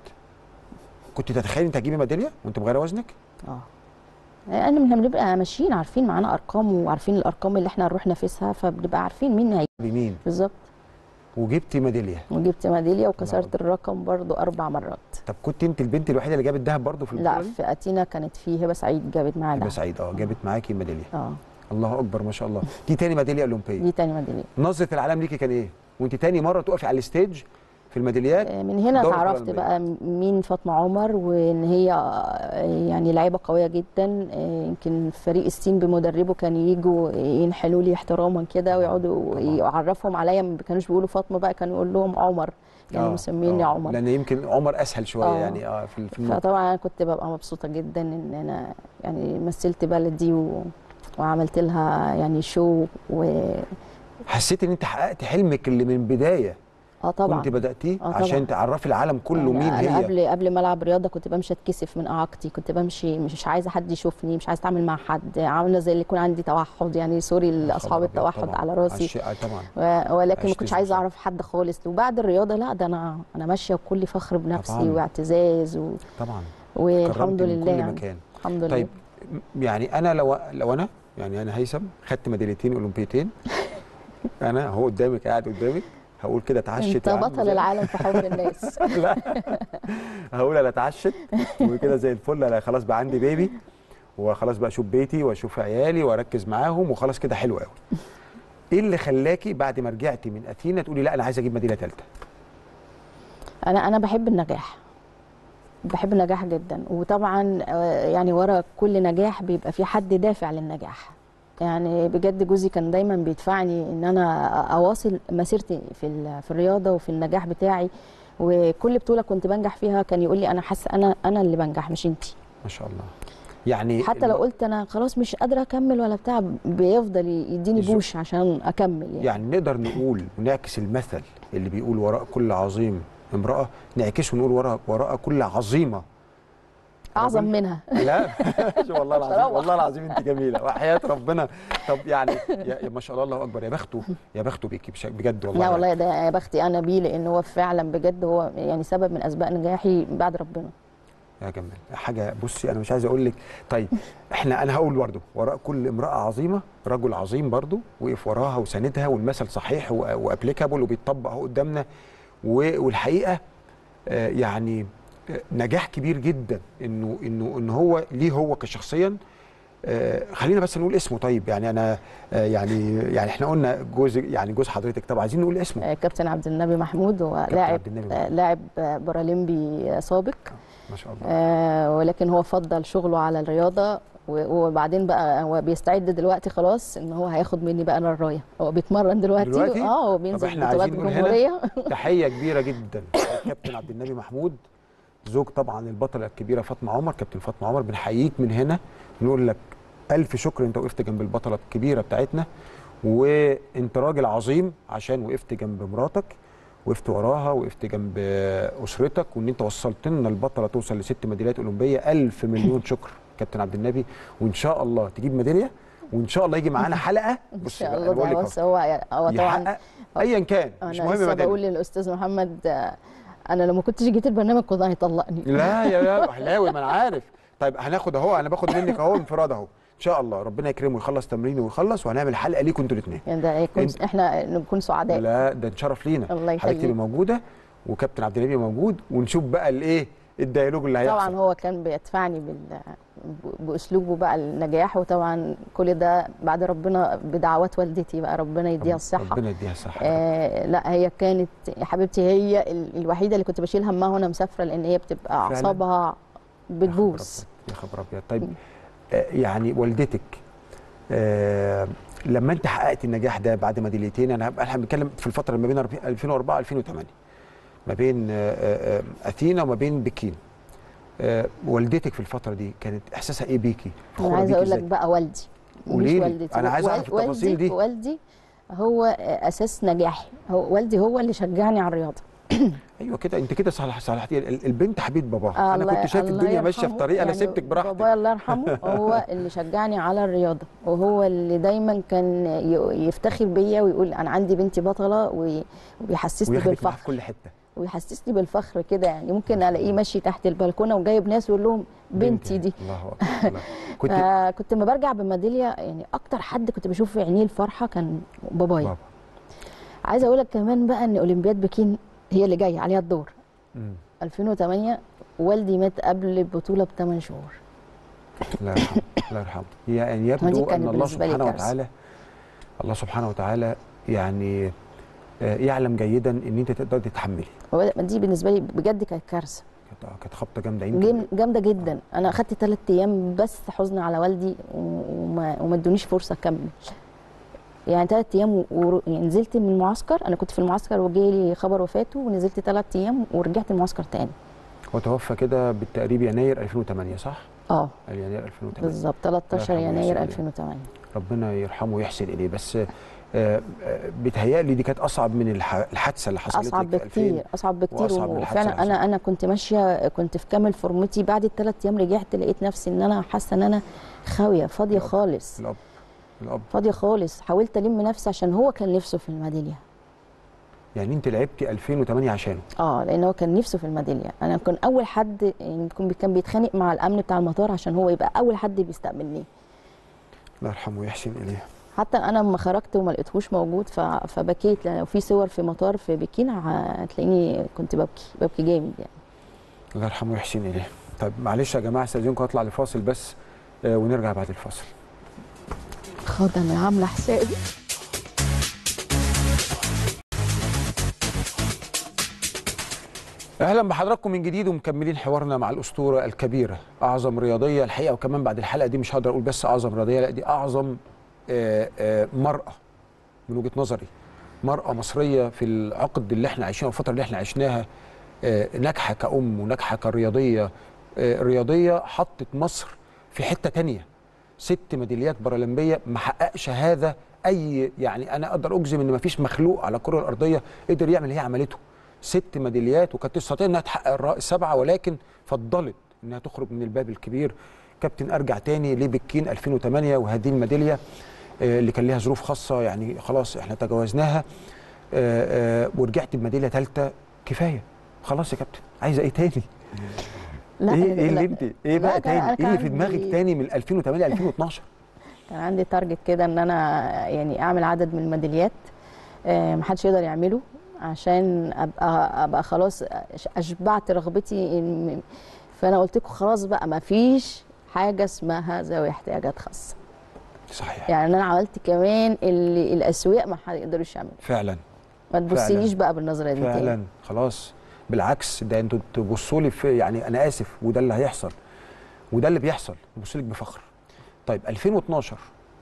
كنت تتخيلي انت هتجيبي ميداليه وانت مغيره وزنك اه يعني احنا بنبقى ماشيين عارفين معانا ارقام وعارفين الارقام اللي احنا هنروح ننافسها فبنبقى عارفين مين هي بمين بالظبط وجبتي ميداليه وجبت ميداليه وكسرت أكبر. الرقم برضو اربع مرات طب كنت انت البنت الوحيده اللي جابت ذهب برضه في البطوله لا دي؟ في اتينا كانت في هبه سعيد جابت معانا يبقى سعيد اه جابت معاكي ميداليه اه الله اكبر ما شاء الله دي تاني ميداليه اولمبيه دي تاني ميداليه نظره العالم ليكي كان ايه وانت تاني مره تقفي على الستيج في الميداليات آه، من هنا دورة اتعرفت الأولمبية. بقى مين فاطمه عمر وان هي آه، يعني لعيبه قويه جدا آه، يمكن فريق السين بمدربه كان يجوا ينحلوا لي احتراما كده ويقعدوا طبعاً. يعرفهم عليا ما كانوش بيقولوا فاطمه بقى كانوا يقول لهم عمر يعني آه، مسميني آه، عمر لان يمكن عمر اسهل شويه آه. يعني اه في في النقطة. فطبعا انا كنت ببقى مبسوطه جدا ان انا يعني مثلت بلدي و... وعملت لها يعني شو و حسيت ان انت حققت حلمك اللي من بدايه اه طبعا كنت بداتيه آه طبعاً. عشان تعرفي العالم كله يعني مين أنا هي قبل قبل ما العب رياضه كنت بمشي اتكسف من اعاقتي كنت بمشي مش عايزه حد يشوفني مش عايزه اتعامل مع حد عامله زي اللي يكون عندي توحد يعني سوري لاصحاب خبر أبيض التوحد طبعاً. على راسي عش- آه طبعا و- ولكن ما عشت كنتش عايزه إزاي؟ اعرف حد خالص وبعد الرياضه لا ده انا انا ماشيه بكل فخر بنفسي طبعاً. واعتزاز و... طبعا والحمد كرمتي من لله كل يعني مكان الحمد طيب لله م- يعني انا لو لو انا يعني انا هيثم خدت ميداليتين اولمبيتين انا هو قدامك قاعد قدامك هقول كده اتعشت انت يا عم بطل زي- العالم في حب الناس لا هقول انا اتعشت وكده زي الفل انا خلاص بقى عندي بيبي وخلاص بقى اشوف بيتي واشوف عيالي واركز معاهم وخلاص كده حلو قوي ايه اللي خلاكي بعد ما رجعتي من اثينا تقولي لا انا عايزه اجيب مدينه ثالثه انا انا بحب النجاح بحب النجاح جدا وطبعا آه، يعني ورا كل نجاح بيبقى في حد دافع للنجاح يعني بجد جوزي كان دايما بيدفعني ان انا اواصل مسيرتي في ال- في الرياضه وفي النجاح بتاعي وكل بطوله كنت بنجح فيها كان يقول لي انا حاسه انا انا اللي بنجح مش انتي ما شاء الله يعني حتى لو قلت انا خلاص مش قادره اكمل ولا بتاع بيفضل يديني يزق. بوش عشان اكمل يعني, يعني نقدر نقول ونعكس المثل اللي بيقول وراء كل عظيم امراه نعكسه ونقول وراء وراء كل عظيمه اعظم رجل. منها لا والله العظيم روح. والله العظيم انت جميله وحياه ربنا طب يعني يا يا ما شاء الله الله اكبر يا بخته يا بخته بيكي بش- بجد والله لا يعني. والله ده يا بختي انا بيه لان هو فعلا بجد هو يعني سبب من اسباب نجاحي بعد ربنا يا جمال حاجه بصي انا مش عايز اقول لك طيب احنا انا هقول برضه وراء كل امراه عظيمه رجل عظيم برضه وقف وراها وساندها والمثل صحيح وابليكابل وبيتطبق اهو قدامنا و- والحقيقه آه، يعني آه، نجاح كبير جدا انه انه ان هو ليه هو كشخصيا آه، خلينا بس نقول اسمه طيب يعني انا آه، يعني يعني احنا قلنا جوز يعني جوز حضرتك طب عايزين نقول اسمه آه، كابتن عبد النبي محمود هو لاعب عبد النبي آه، محمود. لاعب آه، بارالمبي آه، سابق ما شاء الله آه، ولكن هو فضل شغله على الرياضه و- وبعدين بقى هو بيستعد دلوقتي خلاص ان هو هياخد مني بقى انا الرايه هو بيتمرن دلوقتي, دلوقتي؟ اه هو طب بينزل احنا بطولات عايزين نقول هنا جمهوريه تحيه كبيره جدا كابتن عبد النبي محمود زوج طبعا البطله الكبيره فاطمه عمر كابتن فاطمه عمر بنحييك من هنا نقول لك الف شكر انت وقفت جنب البطله الكبيره بتاعتنا وانت راجل عظيم عشان وقفت جنب مراتك وقفت وراها وقفت جنب اسرتك وان انت وصلت لنا البطله توصل لست ميداليات اولمبيه الف مليون شكر كابتن عبد النبي وان شاء الله تجيب ميداليه وان شاء الله يجي معانا حلقه ان بص شاء بقى، الله أنا بقول ده لك بص هو هو أهو، طبعا يحقق ايا كان مش انا مهم لسه ميداليه بقول للاستاذ محمد آه، انا لو ما كنتش جيت البرنامج كنت هيطلقني لا يا يا حلاوي ما انا عارف طيب هناخد اهو انا باخد منك اهو انفراد اهو ان شاء الله ربنا يكرمه ويخلص تمرينه ويخلص وهنعمل حلقه ليكم انتوا الاثنين يعني ده يكون أنت- احنا نكون سعداء لا ده نشرف لينا الله حضرتك تبقي يخليك موجوده وكابتن عبد النبي موجود ونشوف بقى الايه الديالوج اللي هيحصل طبعا هو كان بيدفعني بال... باسلوبه بقى النجاح وطبعا كل ده بعد ربنا بدعوات والدتي بقى ربنا يديها الصحه ربنا يديها الصحه آه لا هي كانت يا حبيبتي هي ال- الوحيده اللي كنت بشيل همها وانا مسافره لان هي بتبقى فعلاً؟ اعصابها بتبوظ يا خبر ابيض طيب آه يعني والدتك آه لما انت حققت النجاح ده بعد ميداليتين انا احنا بنتكلم في الفتره ما بين 2004 2008 ما بين آه، آه، آه، اثينا وما بين بكين آه، والدتك في الفتره دي كانت احساسها ايه بيكي انا فخورة عايزه بيكي اقول لك إزاي؟ بقى والدي مش قوليلي، والدتي أنا عايز أعرف وال- التفاصيل والدي دي. والدي هو اساس نجاحي هو والدي هو اللي شجعني على الرياضه ايوه كده انت كده صلح صلحتي ال- البنت حبيب باباها آه، انا الله- كنت شايف الله الدنيا ماشيه في يرحمه. طريق انا يعني سبتك براحتك بابايا الله يرحمه هو اللي شجعني على الرياضه وهو اللي دايما كان ي- يفتخر بيا ويقول انا عندي بنتي بطله وي- وبيحسسني وياخدك معاه في بالفخر كل حته ويحسسني بالفخر كده يعني ممكن ما شاء الاقيه الله. ماشي تحت البلكونه وجايب ناس ويقول لهم بنتي دي الله اكبر الله. كنت فكنت لما برجع بميداليه يعني اكتر حد كنت بشوف في عينيه الفرحه كان بابايا بابا عايزه اقول لك كمان بقى ان اولمبياد بكين هي اللي جايه عليها الدور مم. 2008 والدي مات قبل البطوله بثمان شهور الله يرحمه الله يرحمه يعني دي يبدو كانت ان الله بالنسبة لي سبحانه كارثة. وتعالى الله سبحانه وتعالى يعني آه، يعلم جيدا ان انت تقدري تتحملي هو دي بالنسبه لي بجد كانت كارثه كانت كانت خبطه جامده يمكن جام- جامده جدا انا اخدت ثلاث ايام بس حزن على والدي و- وما وما ادونيش فرصه اكمل يعني ثلاث ايام و... و... يعني نزلت من المعسكر انا كنت في المعسكر وجالي خبر وفاته ونزلت ثلاث ايام ورجعت المعسكر تاني هو توفى كده بالتقريب يناير 2008 صح؟ اه يناير 2008 بالظبط 13 يرحمه يناير ويحسن 2008 ربنا يرحمه ويحسن اليه بس آه، آه، بيتهيألي دي كانت اصعب من الح- الحادثه اللي حصلت اصعب لك في 2000. بكتير اصعب بكتير وأصعب من الحادثة وفعلا اللي انا انا كنت ماشيه كنت في كامل فورمتي بعد الثلاث ايام رجعت لقيت نفسي ان انا حاسه ان انا خاويه فاضيه الأب. خالص الاب الاب فاضيه خالص حاولت الم نفسي عشان هو كان نفسه في الميداليه يعني انت لعبتي 2008 عشانه اه لان هو كان نفسه في الميداليه انا كان اول حد يعني كان كان بيتخانق مع الامن بتاع المطار عشان هو يبقى اول حد بيستقبلني الله يرحمه ويحسن اليه حتى انا لما خرجت وما لقيتهوش موجود ف... فبكيت لان في صور في مطار في بكين هتلاقيني كنت ببكي ببكي جامد يعني الله يرحمه ويحسن اليه طيب معلش يا جماعه استاذنكم اطلع لفاصل بس آه، ونرجع بعد الفاصل خد انا عامله حسابي اهلا بحضراتكم من جديد ومكملين حوارنا مع الاسطوره الكبيره اعظم رياضيه الحقيقه وكمان بعد الحلقه دي مش هقدر اقول بس اعظم رياضيه لا دي اعظم آه، آه، مراه من وجهه نظري مراه مصريه في العقد اللي احنا عايشينه والفتره اللي احنا عشناها آه، ناجحه كأم وناجحه كرياضيه آه، رياضيه حطت مصر في حته تانية ست ميداليات بارالمبيه ما حققش هذا اي يعني انا اقدر اجزم ان ما فيش مخلوق على الكره الارضيه قدر يعمل اللي هي عملته ست ميداليات وكانت تستطيع انها تحقق الر- السبعه ولكن فضلت انها تخرج من الباب الكبير كابتن ارجع تاني لبكين 2008 وهذه الميداليه آه، اللي كان ليها ظروف خاصه يعني خلاص احنا تجاوزناها آه، آه، ورجعت بميداليه ثالثه كفايه خلاص يا كابتن عايزه ايه تاني؟ لا ايه لا، ايه اللي انت ايه لا، بقى كان- تاني؟ أنا ايه كان اللي في عندي- دماغك تاني من 2008 2012 كان عندي تارجت كده ان انا يعني اعمل عدد من الميداليات آه، محدش يقدر يعمله عشان ابقى ابقى خلاص اشبعت رغبتي إن- فانا قلت لكم خلاص بقى ما فيش حاجه اسمها ذوي احتياجات خاصه صحيح يعني انا عملت كمان اللي الاسوياء ما حد يقدروش يعملوا فعلا ما تبصيليش بقى بالنظره دي تاني فعلا خلاص بالعكس ده انتوا تبصوا لي في يعني انا اسف وده اللي هيحصل وده اللي بيحصل ببص لك بفخر طيب 2012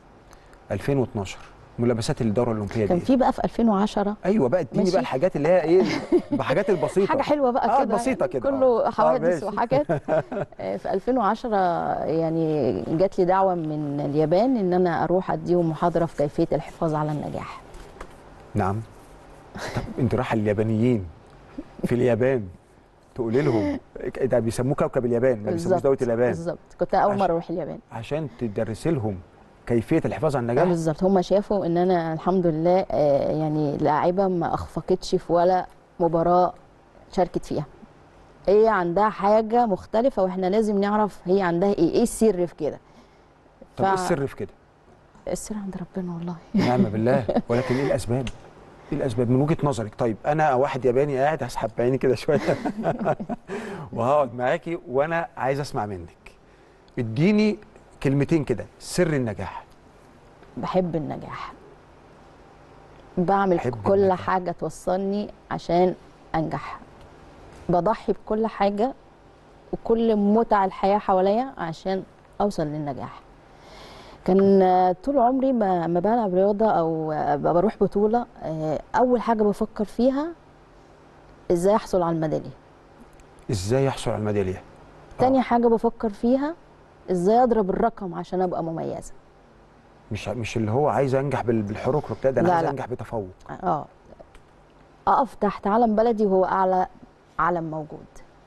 2012 ملابسات الدوره الاولمبيه كان دي في بقى في 2010 ايوه بقى اديني ماشي. بقى الحاجات اللي هي ايه بحاجات البسيطه حاجه حلوه بقى آه، كده بسيطة كده، آه. كله آه، حوادث ماشي. وحاجات آه، في 2010 يعني جات لي دعوه من اليابان ان انا اروح اديهم محاضره في كيفيه الحفاظ على النجاح نعم طب انت رايحه اليابانيين في اليابان تقولي لهم ده بيسموه كوكب اليابان ما بيسموش دوله اليابان بالظبط كنت اول عشان- مره اروح اليابان عشان تدرسي لهم كيفيه الحفاظ على آه، النجاح بالظبط هم شافوا ان انا الحمد لله آه، يعني لاعيبه ما اخفقتش في ولا مباراه شاركت فيها هي عندها حاجه مختلفه واحنا لازم نعرف هي عندها ايه ايه السر في كده طب ايه ف- السر في كده السر عند ربنا والله نعم بالله ولكن ايه الاسباب؟ ايه الاسباب من وجهه نظرك؟ طيب انا واحد ياباني قاعد هسحب بعيني كده شويه وهقعد معاكي وانا عايز اسمع منك. اديني كلمتين كده سر النجاح. بحب النجاح بعمل بحب كل النجاح. حاجة توصلني عشان أنجح بضحي بكل حاجة وكل متع الحياة حواليا عشان أوصل للنجاح كان آه، طول عمري ما ما بلعب رياضة أو آه، بروح بطولة آه، أول حاجة بفكر فيها إزاي أحصل على الميدالية ازاي يحصل على الميداليه؟ تاني حاجة بفكر فيها إزاي أضرب الرقم عشان أبقى مميزة مش مش اللي هو عايز انجح بال- بالحركرك لا ده انا لا، عايز لا. انجح بتفوق. اه اقف تحت علم بلدي وهو اعلى علم موجود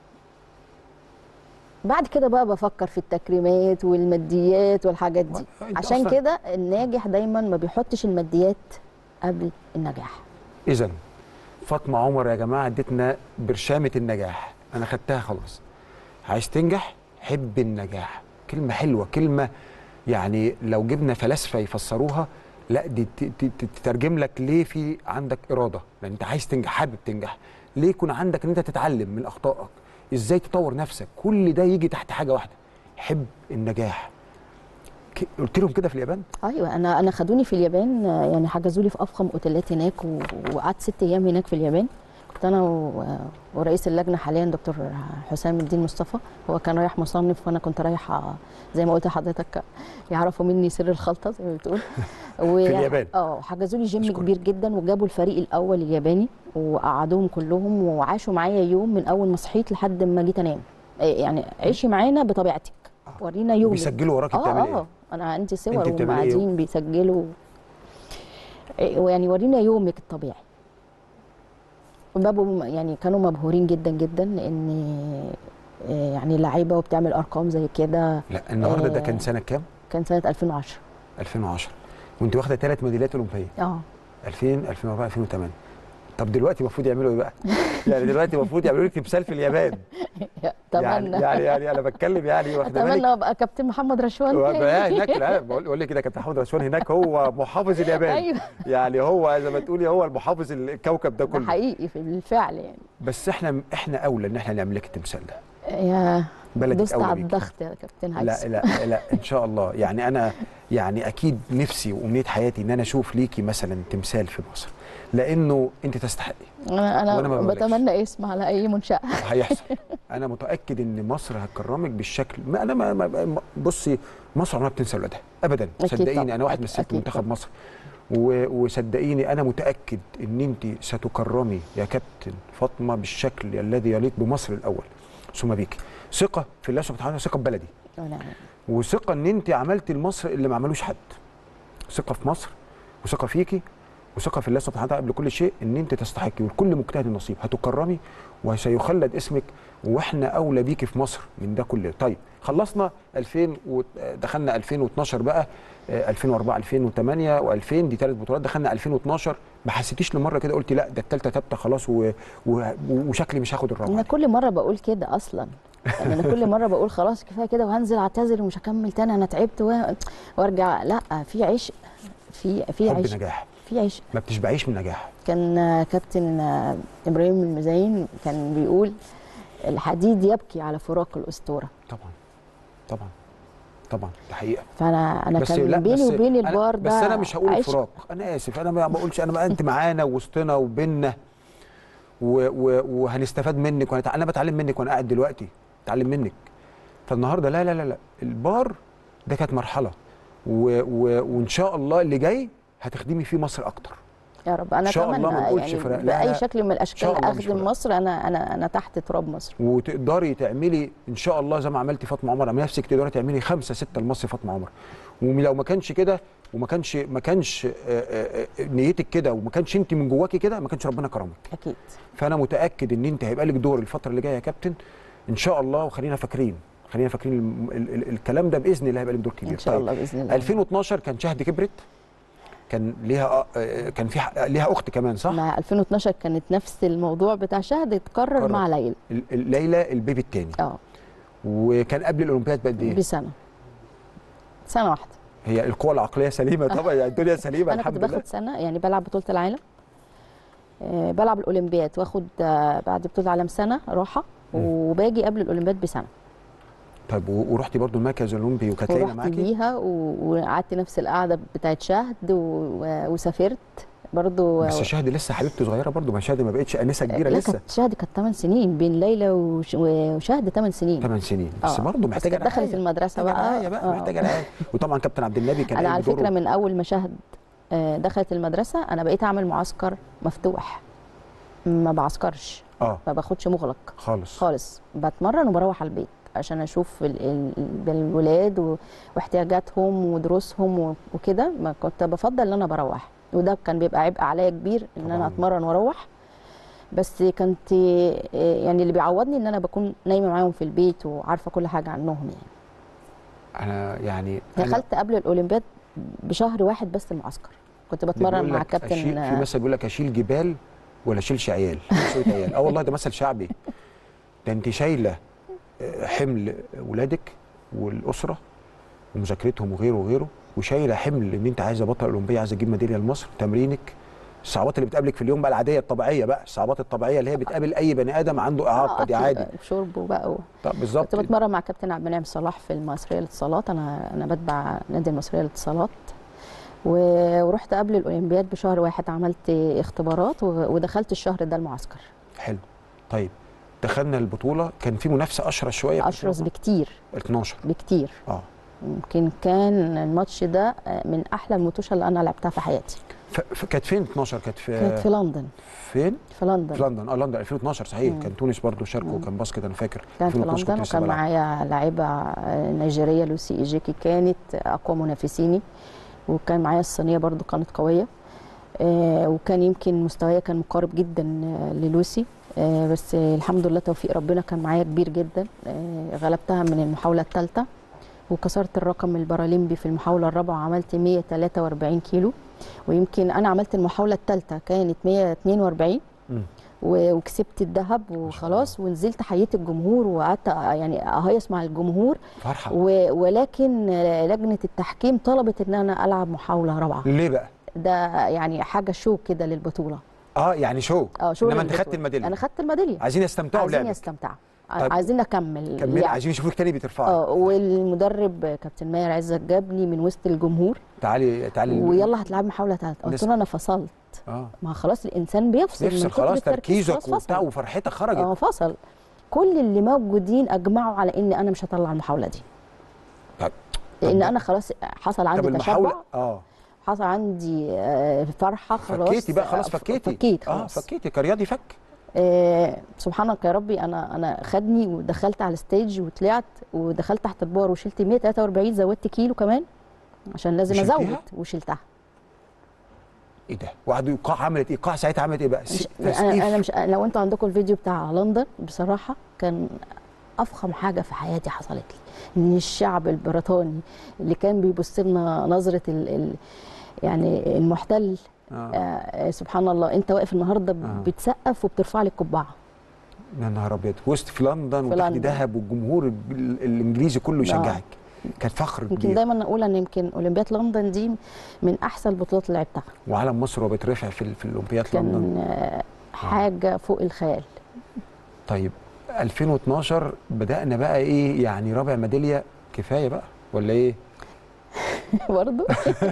بعد كده بقى بفكر في التكريمات والماديات والحاجات دي أنت عشان أصلاً- كده الناجح دايما ما بيحطش الماديات قبل النجاح اذا فاطمه عمر يا جماعه ادتنا برشامه النجاح انا خدتها خلاص عايز تنجح حب النجاح كلمه حلوه كلمه يعني لو جبنا فلاسفه يفسروها لا دي ت- ت- ت- تترجم لك ليه في عندك اراده لان انت عايز تنجح حابب تنجح ليه يكون عندك ان انت تتعلم من اخطائك ازاي تطور نفسك كل ده يجي تحت حاجه واحده حب النجاح ك- قلت لهم كده في اليابان ايوه انا انا خدوني في اليابان آه، يعني حجزوا لي في افخم اوتيلات هناك و- وقعدت ست ايام هناك في اليابان كنت انا و- ورئيس اللجنه حاليا دكتور حسام الدين مصطفى هو كان رايح مصنف وانا كنت رايحه زي ما قلت لحضرتك يعرفوا مني سر الخلطه زي ما بتقول و- اليابان. اه حجزوا لي جيم أشكرك. كبير جدا وجابوا الفريق الاول الياباني وقعدوهم كلهم وعاشوا معايا يوم من اول ما صحيت لحد ما جيت انام إيه يعني عيشي معانا بطبيعتك آه. ورينا يومك بيسجلوا وراكي اه بتعملي اه ايه انا عندي صور أنت وهم بتعملي إيه؟ قاعدين بيسجلوا إيه، ويعني ورينا يومك الطبيعي بابوا يعني كانوا مبهورين جدا جدا لان إيه، يعني لعيبه وبتعمل ارقام زي كده لا النهارده ده آه. كان سنه كام كان سنه 2010 2010 وانت واخده ثلاث ميداليات اولمبيه اه 2000 2004 2008 طب دلوقتي المفروض يعملوا ايه بقى؟ يعني دلوقتي المفروض يعملوا لك تمثال في اليابان يعني اتمنى يعني يعني انا بتكلم يعني واخده بالك اتمنى ابقى كابتن محمد رشوان وأبقى تاني. هناك لا بقول بقول لك كده كابتن محمد رشوان هناك هو محافظ اليابان ايوه يعني هو زي ما تقولي هو المحافظ الكوكب ده ده كله حقيقي في بالفعل يعني بس احنا احنا اولى ان احنا نعمل لك التمثال ده يا بلدك دوست اولى على بيك الضغط يا كابتن لا هيثم لا لا ان شاء الله يعني انا يعني اكيد نفسي وامنيه حياتي ان انا اشوف ليكي مثلا تمثال في مصر لانه انت تستحقي انا وأنا ما انا بقولكش. بتمنى اسم على اي منشاه هيحصل انا متاكد ان مصر هتكرمك بالشكل ما انا ما ما- بصي مصر عمرها بتنسى ولادها ابدا أكيد صدقيني طبعاً. انا واحد أكيد- من ست أكيد منتخب طبعاً. مصر و- وصدقيني انا متاكد ان انت ستكرمي يا كابتن فاطمه بالشكل الذي يليق بمصر الاول ثم بيك ثقه في الله سبحانه وتعالى ثقه ببلدي أنا وثقه ان انت عملتي لمصر اللي ما عملوش حد ثقه في مصر وثقه فيكي وثقه في الله سبحانه وتعالى قبل كل شيء ان انت تستحقي ولكل مجتهد نصيب هتكرمي وسيخلد اسمك واحنا اولى بيكي في مصر من ده كله طيب خلصنا 2000 ودخلنا 2012 بقى آه، 2004 2008 و2000 دي ثلاث بطولات دخلنا 2012 ما حسيتيش لمره كده قلتي لا ده الثالثه ثابته خلاص و... و... وشكلي مش هاخد انا الرابعه كل مره بقول كده اصلا يعني انا كل مره بقول خلاص كفايه كده وهنزل اعتذر ومش هكمل تاني انا تعبت و... وارجع لا في عشق في في حب عشق نجاح في عشق ما بتشبعيش من نجاح كان آه، كابتن آه، ابراهيم المزين كان بيقول الحديد يبكي على فراق الاسطوره طبعا طبعا طبعا ده حقيقه فانا انا بس كان لا بيني بس وبين أنا- البار ده بس انا مش هقول عشق. فراق انا اسف انا ما بقولش انا ما انت معانا وسطنا وبيننا و- و- وهنستفاد منك وهنتع... انا بتعلم منك وانا قاعد دلوقتي بتعلم منك فالنهارده لا لا لا لا البار ده كانت مرحله و... و... وان شاء الله اللي جاي هتخدمي فيه مصر اكتر يا رب انا إن شاء الله اتمنى ما نقولش يعني فراق. لا، باي لا. شكل من شاء الاشكال الله مش اخدم فراق. مصر انا انا انا تحت تراب مصر وتقدري تعملي ان شاء الله زي ما عملتي فاطمه عمر من نفسك تقدري تعملي خمسه سته لمصر فاطمه عمر ولو ما كانش كده وما كانش ما كانش آه، آه، آه، نيتك كده وما كانش انت من جواكي كده ما كانش ربنا كرمك اكيد فانا متاكد ان انت هيبقى لك دور الفتره اللي جايه يا كابتن ان شاء الله وخلينا فاكرين خلينا فاكرين الم- ال ال الكلام ده باذن الله هيبقى لك دور كبير ان شاء الله باذن الله 2012 كان شهد كبرت كان ليها آه، كان في ح- ليها اخت كمان صح مع 2012 كانت نفس الموضوع بتاع شهد اتكرر اتكرر. مع ليلى ال- ال- ليلى البيبي الثاني اه وكان قبل الاولمبياد بقد ايه بسنه سنه واحده هي القوة العقلية سليمة طبعا يعني الدنيا سليمة انا كنت الحمد لله باخد سنه يعني بلعب بطوله العالم آه، بلعب الاولمبياد واخد آه، بعد بطوله العالم سنه راحه مم. وباجي قبل الاولمبياد بسنه طيب و- ورحتي برضو المركز الأولمبي وكانت ليلى ورحت معاكي بيها و- وقعدت نفس القعده بتاعت شهد و- و- وسافرت برضو بس شهد لسه حبيبته صغيرة برضو ما شهد ما بقتش أنسة كبيرة لا لسه كانت شهد كانت 8 سنين بين ليلى وش- وشهد 8 سنين 8 سنين بس آه. برضو بس محتاجة كانت دخلت رعاية. المدرسه محتاجة بقى رعاية بقى آه. محتاجة رعاية وطبعا كابتن عبد النبي كان انا قايم على بدوره. فكره من اول ما شهد آه، دخلت المدرسه انا بقيت اعمل معسكر مفتوح ما بعسكرش اه ما باخدش مغلق خالص خالص بتمرن وبروح على البيت عشان اشوف ال- ال- الولاد و- واحتياجاتهم ودروسهم و- وكده ما كنت بفضل ان انا بروح وده كان بيبقى عبء عليا كبير ان انا طبعاً. اتمرن واروح بس كانت آه، يعني اللي بيعوضني ان انا بكون نايمه معاهم في البيت وعارفه كل حاجه عنهم يعني أنا يعني أنا دخلت قبل الاولمبياد بشهر واحد بس المعسكر كنت بتمرن بيقول مع لك كابتن أشيل في مثل بيقول لك أشيل جبال ولا أشيلش عيال شوية عيال اه والله ده مثل شعبي ده أنت شايلة آه، حمل ولادك والأسرة ومذاكرتهم وغيره وغيره وشايله حمل ان انت عايزه بطل اولمبيه عايزه تجيب ميداليه لمصر تمرينك الصعوبات اللي بتقابلك في اليوم بقى العاديه الطبيعيه بقى الصعوبات الطبيعيه اللي هي بتقابل اي بني ادم عنده اعاقه دي أكل عادي وشرب وبقى و... طب بالظبط كنت بتمرن مع كابتن عبد المنعم صلاح في المصريه للاتصالات انا انا بتبع نادي المصريه للاتصالات و- ورحت قبل الاولمبياد بشهر واحد عملت اختبارات و- ودخلت الشهر ده المعسكر حلو طيب دخلنا البطوله كان في منافسه اشرس شويه في اشرس البطولة؟ بكتير 12 بكتير اه يمكن كان الماتش ده من احلى الماتشات اللي انا لعبتها في حياتي ف... ف... كانت فين 12 كانت في كانت في لندن فين في لندن في لندن اه لندن 2012 صحيح مم. كان تونس برضو شاركوا وكان باسكت انا فاكر كانت في 2012 كنت لندن لسه وكان بلعب. معايا لاعبة آه، نيجيرية لوسي إيجيكي كانت أقوى منافسيني وكان معايا الصينية برضو كانت قوية آه، وكان يمكن مستوايا كان مقارب جدا آه، للوسي آه، بس آه، الحمد لله توفيق ربنا كان معايا كبير جدا آه، غلبتها من المحاولة الثالثة وكسرت الرقم البارالمبي في المحاولة الرابعة عملت 143 كيلو ويمكن أنا عملت المحاولة الثالثة كانت 142 مم. و- وكسبت الذهب وخلاص ونزلت حييت الجمهور وقعدت يعني اهيص مع الجمهور فرحه و- ولكن لجنه التحكيم طلبت ان انا العب محاوله رابعه ليه بقى ده يعني حاجه شو كده للبطوله اه يعني شو اه شو انما انت للبطولة. خدت الميداليه انا خدت الميداليه عايزين يستمتعوا عايزين بلعبك يستمتعوا طيب. عايزين اكمل كمل اللعب. عايزين يشوفوك تاني بترفعي اه والمدرب كابتن ماهر عزت جابني من وسط الجمهور تعالي تعالي ويلا هتلعب محاوله ثالثه قلت لسه. له انا فصلت اه ما خلاص الانسان بيفصل من نفسك كتر خلاص التركيز، تركيزك خلاص وبتاع فصل. وفرحتك خرجت اه فصل كل اللي موجودين اجمعوا على ان انا مش هطلع المحاوله دي طب- لان طب- انا خلاص حصل طب عندي المحاوله تشبع اه حصل عندي آه، فرحه خلاص فكيتي بقى خلاص آه، فكيتي فكيت اه خلاص فكيتي كرياضي فك آه سبحانك يا ربي انا انا خدني ودخلت على الستيج وطلعت ودخلت تحت البار وشلت 143 زودت كيلو كمان عشان لازم وشلتيها؟ ازود وشلتها ايه ده وقعدوا ايقاع عملت ايه ايقاع ساعتها عملت ايه بقى مش س- انا تسقيف. انا مش لو انتوا عندكم الفيديو بتاع لندن بصراحه كان افخم حاجه في حياتي حصلت لي ان الشعب البريطاني اللي كان بيبص لنا نظره ال ال يعني المحتل آه. آه سبحان الله انت واقف النهارده آه. بتسقف وبترفع لي القبعه يا نهار ابيض وسط في لندن في وتاخدي لندن. ذهب والجمهور ال- الانجليزي كله آه. يشجعك كان فخر يمكن كبير دايما اقول ان يمكن اولمبياد لندن دي من احسن البطولات اللي لعبتها وعلم مصر وهو بيترفع في ال- في الاولمبياد لندن كان آه حاجه فوق الخيال طيب 2012 بدأنا بقى ايه يعني رابع ميداليه كفايه بقى ولا ايه؟ برضه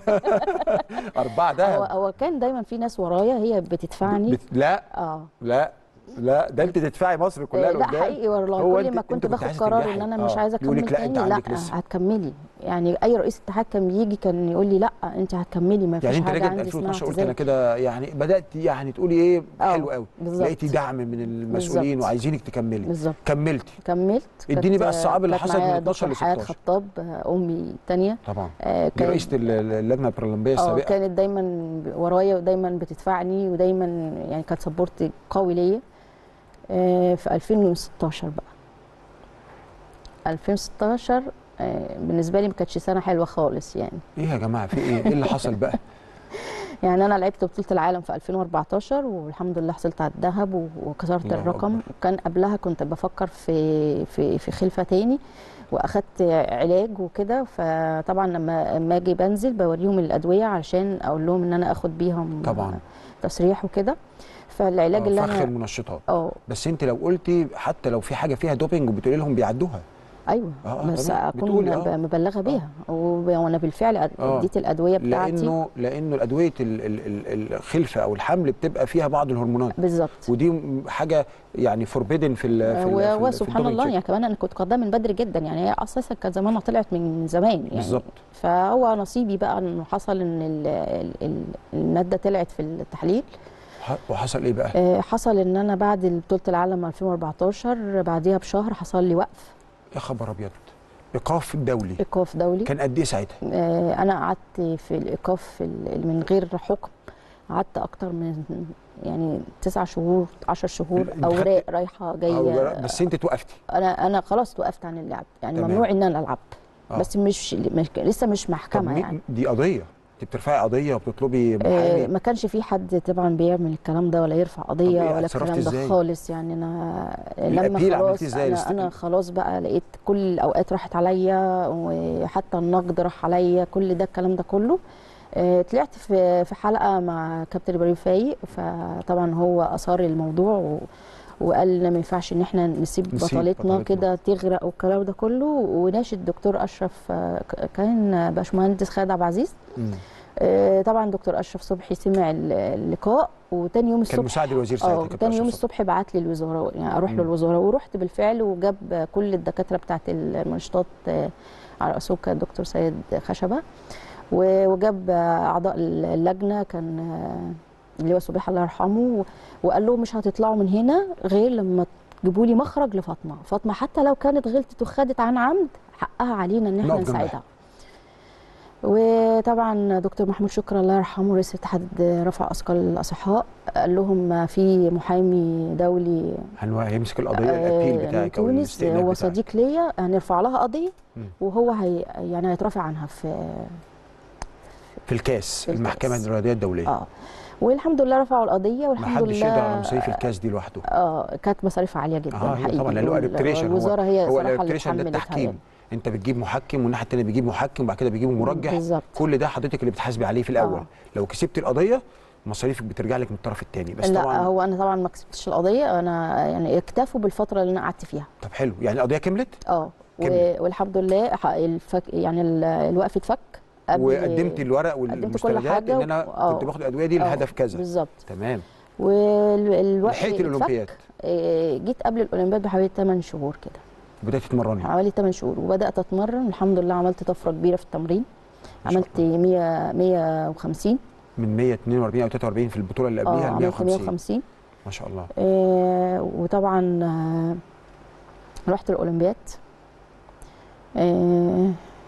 أربعة هو دهب هو كان دايما في ناس ورايا هي بتدفعني بت... لا اه لا لا ده انت تدفعي مصر كلها لا لقدام حقيقي والله هو كل أنت- ما أنت كنت كنت باخد عايزة قرار تنجحي. ان انا آه. مش عايزه يقول اكمل لك لا، أنت تاني لا عندك لسه. هتكملي يعني اي رئيس اتحاد كان بيجي كان يقول لي لا انت هتكملي ما فيش يعني انت حاجه راجل عندي اسمها 2012 قلت انا اعتزال كده يعني بدات يعني تقولي ايه آه، حلو قوي بالظبط. لقيتي دعم من المسؤولين بالظبط. وعايزينك تكملي بالظبط كملتي كملت اديني كانت- بقى الصعاب اللي كانت حصلت من معايا 12 ل دكتور حياة 16. خطاب آه، امي الثانيه طبعا آه دي رئيسه ال- اللجنه البارالمبيه اه السابقه كانت دايما ورايا ودايما بتدفعني ودايما يعني كانت سبورت قوي ليا آه في 2016 بقى 2016 آه بالنسبه لي ما كانتش سنه حلوه خالص يعني ايه يا جماعه في ايه ايه اللي حصل بقى يعني انا لعبت بطوله العالم في 2014 والحمد لله حصلت على الذهب و- وكسرت الله الرقم أكبر. وكان قبلها كنت بفكر في في في خلفه تاني واخدت علاج وكده فطبعا لما لما اجي بنزل بوريهم الادويه علشان اقول لهم ان انا اخد بيهم طبعا تصريح وكده فالعلاج آه، اللي فخ انا المنشطات اه بس انت لو قلتي حتى لو في حاجه فيها دوبينج وبتقولي لهم بيعدوها ايوه آه، آه، بس طبيعي. اكون بتقولي، آه. مبلغه بيها وب- وانا بالفعل أد- آه. اديت الادويه بتاعتي لانه لانه الادويه ال- ال- ال- الخلفه او الحمل بتبقى فيها بعض الهرمونات بالظبط ودي م- حاجه يعني فوربيدن في ال في ال- في و- ال- في وسبحان الدوبينج الله تشيك. يعني كمان انا كنت قدام من بدري جدا يعني هي اساسا كانت زمانها طلعت من زمان يعني بالظبط فهو نصيبي بقى انه حصل ان ال- ال- ال- الماده طلعت في التحليل ح- وحصل ايه بقى؟ آه، حصل ان انا بعد بطوله العالم 2014 بعديها بشهر حصل لي وقف يا خبر ابيض ايقاف دولي ايقاف دولي كان قد ايه ساعتها؟ آه، انا قعدت في الايقاف في ال- من غير حكم قعدت اكتر من يعني تسع شهور عشر شهور أنت اوراق رايحه أو- جايه بس انت توقفتي انا انا خلاص وقفت عن اللعب يعني تمام. ممنوع ان انا العب آه. بس مش مش- لسه مش طب محكمه مين- يعني دي قضيه انت بترفعي قضيه وبتطلبي آه، محامي ما كانش في حد طبعا بيعمل الكلام ده ولا يرفع قضيه إيه، ولا اتصرفتي الكلام ده إزاي؟ خالص يعني انا الأبيل لما عملتيه خلاص إزاي؟ انا, الاست- أنا خلاص بقى لقيت كل الاوقات راحت عليا وحتى النقد راح عليا كل ده الكلام ده كله آه، طلعت في في حلقه مع كابتن ابراهيم فايق فطبعا هو اثار الموضوع و وقال ما ينفعش ان احنا نسيب نسيب بطلتنا بطلتنا. كده تغرق والكلام ده كله وناشد الدكتور اشرف آه، ك- كان باشمهندس خالد عبد العزيز مم. آه، طبعا دكتور اشرف صبحي سمع ال- اللقاء وتاني يوم كان الصبح مساعد الوزير ساعتها اه كابتن تاني يوم أشرف صبحي. الصبح بعت لي الوزاره يعني اروح مم. له الوزاره ورحت بالفعل وجاب كل الدكاتره بتاعت المنشطات آه، على راسهم كان الدكتور سيد خشبه و- وجاب اعضاء اللجنه كان آه، اللي هو صبيح الله يرحمه وقال لهم مش هتطلعوا من هنا غير لما تجيبوا لي مخرج لفاطمه فاطمه حتى لو كانت غلطت وخدت عن عمد حقها علينا ان احنا نقف جنبها. نساعدها وطبعا دكتور محمود شكرا الله يرحمه رئيس اتحاد رفع اثقال الاصحاء قال لهم في محامي دولي هنو- هيمسك القضيه آه، الابيل من بتاعك او تونس الاستئناف هو بتاعك. صديق ليا هنرفع لها قضيه مم. وهو هي يعني هيترافع عنها في في الكاس في الكاس. المحكمه الرياضيه الدوليه اه والحمد لله رفعوا القضيه ما والحمد حدش لله يقدر على مصاريف الكاس دي لوحده اه كانت مصاريفها عاليه جدا اه هي حقيقي طبعا لانه وال- اربتريشن هو والوزاره هي هو صراحه اللي الاربتريشن ده اتحملتها التحكيم يعني. انت بتجيب محكم والناحيه الثانيه بيجيب محكم وبعد كده بيجيبوا مرجح بالظبط كل ده حضرتك اللي بتحاسبي عليه في الاول آه. لو كسبت القضيه مصاريفك بترجع لك من الطرف الثاني بس لا طبعا هو انا طبعا ما كسبتش القضيه انا يعني اكتفوا بالفتره اللي انا قعدت فيها طب حلو يعني القضيه كملت اه كمل. و- والحمد لله ح- الفك يعني ال- الوقف اتفك قبل- وقدمت الورق قدمت كل والمستندات حاجة ان انا و- آه. كنت باخد الادويه دي آه، لهدف كذا بالظبط تمام والوقت لحقت الاولمبياد جيت قبل الاولمبياد بحوالي 8 شهور كده بدات تتمرني حوالي 8 شهور وبدات اتمرن الحمد لله عملت طفره كبيره في التمرين ما شاء عملت 100 150 من 142 او 43 في البطوله اللي اه قبليها ل عملت 150 150 ما شاء الله آه وطبعا آه رحت الاولمبياد آه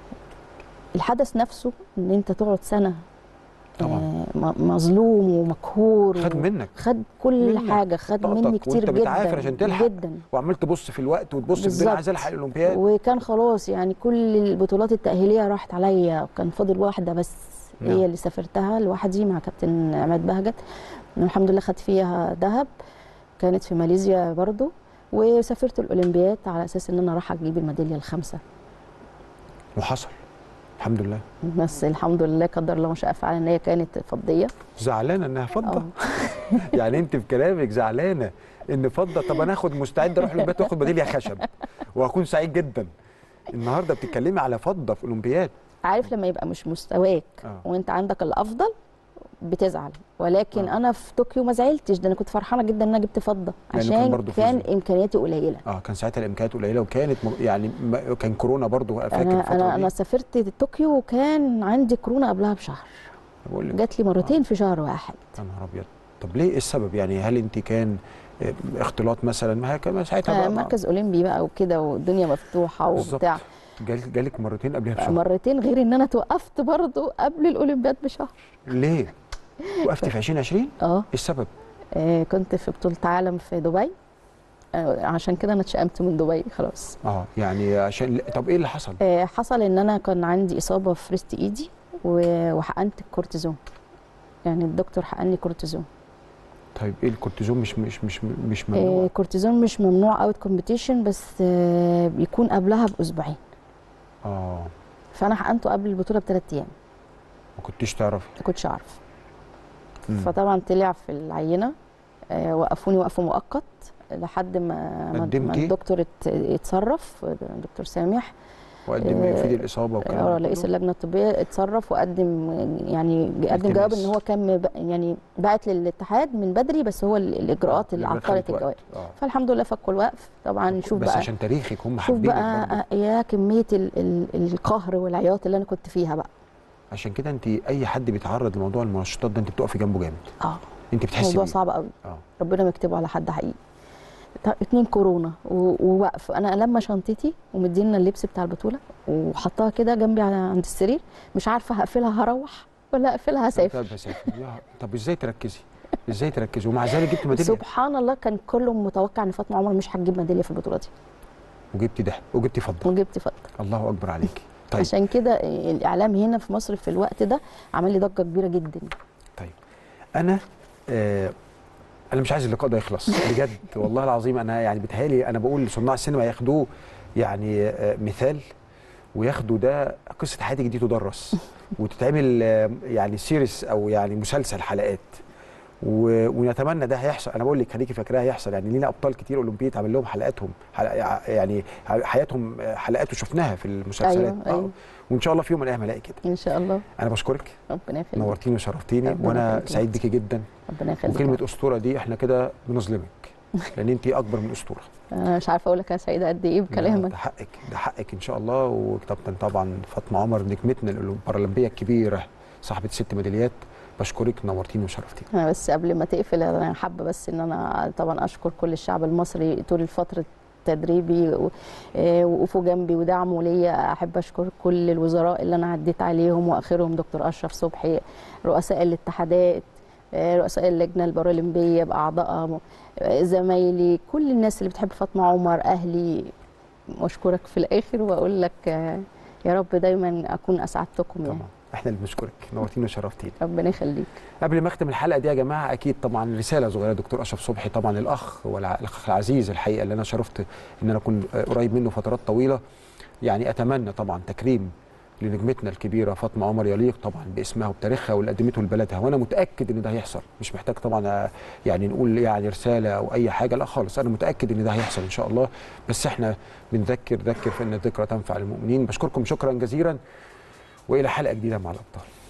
الحدث نفسه ان انت تقعد سنه طبعا آه م- مظلوم ومقهور خد و- منك خد كل منك حاجه خد طاقتك مني كتير وأنت جدا بتعافر عشان تلحق. جدا وعمال تبص في الوقت وتبص في الدنيا بالظبط. عايز الحق الاولمبياد وكان خلاص يعني كل البطولات التأهيلية راحت عليا وكان فاضل واحدة بس نعم. هي اللي سافرتها لوحدي مع كابتن عماد بهجت الحمد لله خدت فيها ذهب كانت في ماليزيا برضو وسافرت الأولمبياد على أساس إن أنا راح أجيب الميدالية الخامسة وحصل الحمد لله بس الحمد لله قدر الله ما شاء فعل إن هي كانت فضية زعلانه انها فضه اه يعني انت في كلامك زعلانه ان فضه طب انا اخد مستعد اروح الاولمبياد واخد ميداليه خشب وهكون سعيد جدا النهارده بتتكلمي على فضه في الاولمبياد عارف لما يبقى مش مستواك اه وانت عندك الافضل بتزعل ولكن آه. انا في طوكيو ما زعلتش ده انا كنت فرحانه جدا ان انا جبت فضه لأنه كان عشان برضه كان فوز. امكانياتي قليله اه كان ساعتها الامكانيات قليله وكانت م... يعني ما... كان كورونا برضو فاكر انا الفتره انا دي انا سافرت طوكيو وكان عندي كورونا قبلها بشهر بقول لك جات لي مرتين في شهر واحد يا نهار ابيض طب ليه ايه السبب يعني هل انت كان آه، اختلاط مثلا ما هي كان ساعتها آه بقى ما- مركز اولمبي بقى وكده والدنيا مفتوحه بالظبط. وبتاع جال- جالك مرتين قبلها بشهر مرتين غير ان انا توقفت برضو قبل الاولمبياد بشهر ليه وقفتي في 2020 ايه اه السبب آه، كنت في بطوله عالم في دبي آه، عشان كده انا اتشقمت من دبي خلاص اه يعني عشان طب ايه اللي حصل آه، حصل ان انا كان عندي اصابه في ريست ايدي و- وحقنت الكورتيزون يعني الدكتور حقني كورتيزون طيب ايه الكورتيزون مش مش مش مش آه، ممنوع كورتيزون مش ممنوع اوت كومبيتيشن بس آه، بيكون قبلها باسبوعين اه فانا حقنته قبل البطوله بثلاث ايام ما كنتيش تعرفي ما كنتش اعرف مم. فطبعا طلع في العينه آه، وقفوني وقف مؤقت لحد ما ما- ما قدمتي؟ الدكتور ات- اتصرف دكتور سامح وقدم آه، يفيد الاصابه والكلام اه ده رئيس كله؟ اللجنه الطبيه اتصرف وقدم يعني قدم التماس. جواب ان هو كان مب- يعني بعت للاتحاد من بدري بس هو ال- الاجراءات اللي الإجراءات عطلت خدت وقت. الجواب اه فالحمد لله فكوا الوقف طبعا شوف بس بقى عشان تاريخك هم شوف حابينك بقى برضه آه، يا كميه ال ال القهر والعياط اللي انا كنت فيها بقى عشان كده انت اي حد بيتعرض لموضوع المنشطات ده انت بتقفي جنبه جامد اه انت بتحسي موضوع بيه صعب قوي اه ربنا ما يكتبه على حد حقيقي طب اتنين كورونا و- ووقف انا لما شنطتي ومدينا اللبس بتاع البطوله وحطها كده جنبي على عند السرير مش عارفه هقفلها هروح ولا اقفلها هسافر طب بسافر يا- طب ازاي تركزي ازاي تركزي ومع ذلك جبت ميداليه سبحان الله كان كله متوقع ان فاطمه عمر مش هتجيب ميداليه في البطوله دي وجبتي ده وجبتي فضه وجبت فضه الله اكبر عليكي طيب عشان كده الاعلام هنا في مصر في الوقت ده عمل لي ضجه كبيره جدا انا آه انا مش عايز اللقاء ده يخلص بجد والله العظيم انا يعني بيتهيألي انا بقول لصناع السينما ياخدوه يعني آه مثال وياخدوا ده قصه حياتك دي تدرس وتتعمل آه يعني سيريس او يعني مسلسل حلقات و- ونتمنى ده هيحصل انا بقول لك خليكي فاكراه هيحصل يعني لينا ابطال كتير اولمبياد اتعمل لهم حلقاتهم حلق يعني حياتهم آه، حلقات وشفناها في المسلسلات أيوة، أيوة. وان شاء الله في يوم من الايام هلاقي كده ان شاء الله انا بشكرك ربنا يخليك نورتيني وشرفتيني ربنا وانا يخليك. سعيد بيكي جدا ربنا يخليك وكلمه اسطوره دي احنا كده بنظلمك لان انت اكبر من اسطوره انا مش عارفه اقول لك انا سعيده قد ايه لا، بكلامك ده حقك ده حقك ان شاء الله وكابتن طبعا فاطمه عمر نجمتنا البارالمبيه الكبيره صاحبه ست ميداليات بشكرك نورتيني وشرفتيني انا بس قبل ما تقفل انا حابه بس ان انا طبعا اشكر كل الشعب المصري طول فتره تدريبي و- آه، وقوفوا جنبي ودعموا ليا احب اشكر كل الوزراء اللي انا عديت عليهم واخرهم دكتور اشرف صبحي رؤساء الاتحادات آه، رؤساء اللجنه البارالمبيه باعضائها م- آه، زمايلي كل الناس اللي بتحب فاطمه عمر اهلي واشكرك في الاخر واقول لك آه، يا رب دايما اكون اسعدتكم يعني طبعا احنا اللي بنشكرك نورتيني وشرفتيني ربنا يخليك قبل ما اختم الحلقه دي يا جماعه اكيد طبعا رساله صغيره دكتور اشرف صبحي طبعا الاخ والاخ العزيز الحقيقه اللي انا شرفت ان انا اكون قريب منه فترات طويله يعني اتمنى طبعا تكريم لنجمتنا الكبيره فاطمه عمر يليق طبعا باسمها وبتاريخها واللي قدمته لبلدها وانا متاكد ان ده هيحصل مش محتاج طبعا آه، يعني نقول يعني رساله او اي حاجه لا خالص انا متاكد ان ده هيحصل ان شاء الله بس احنا بنذكر ذكر فان الذكرى تنفع المؤمنين بشكركم شكرا جزيلا والى حلقه جديده مع الابطال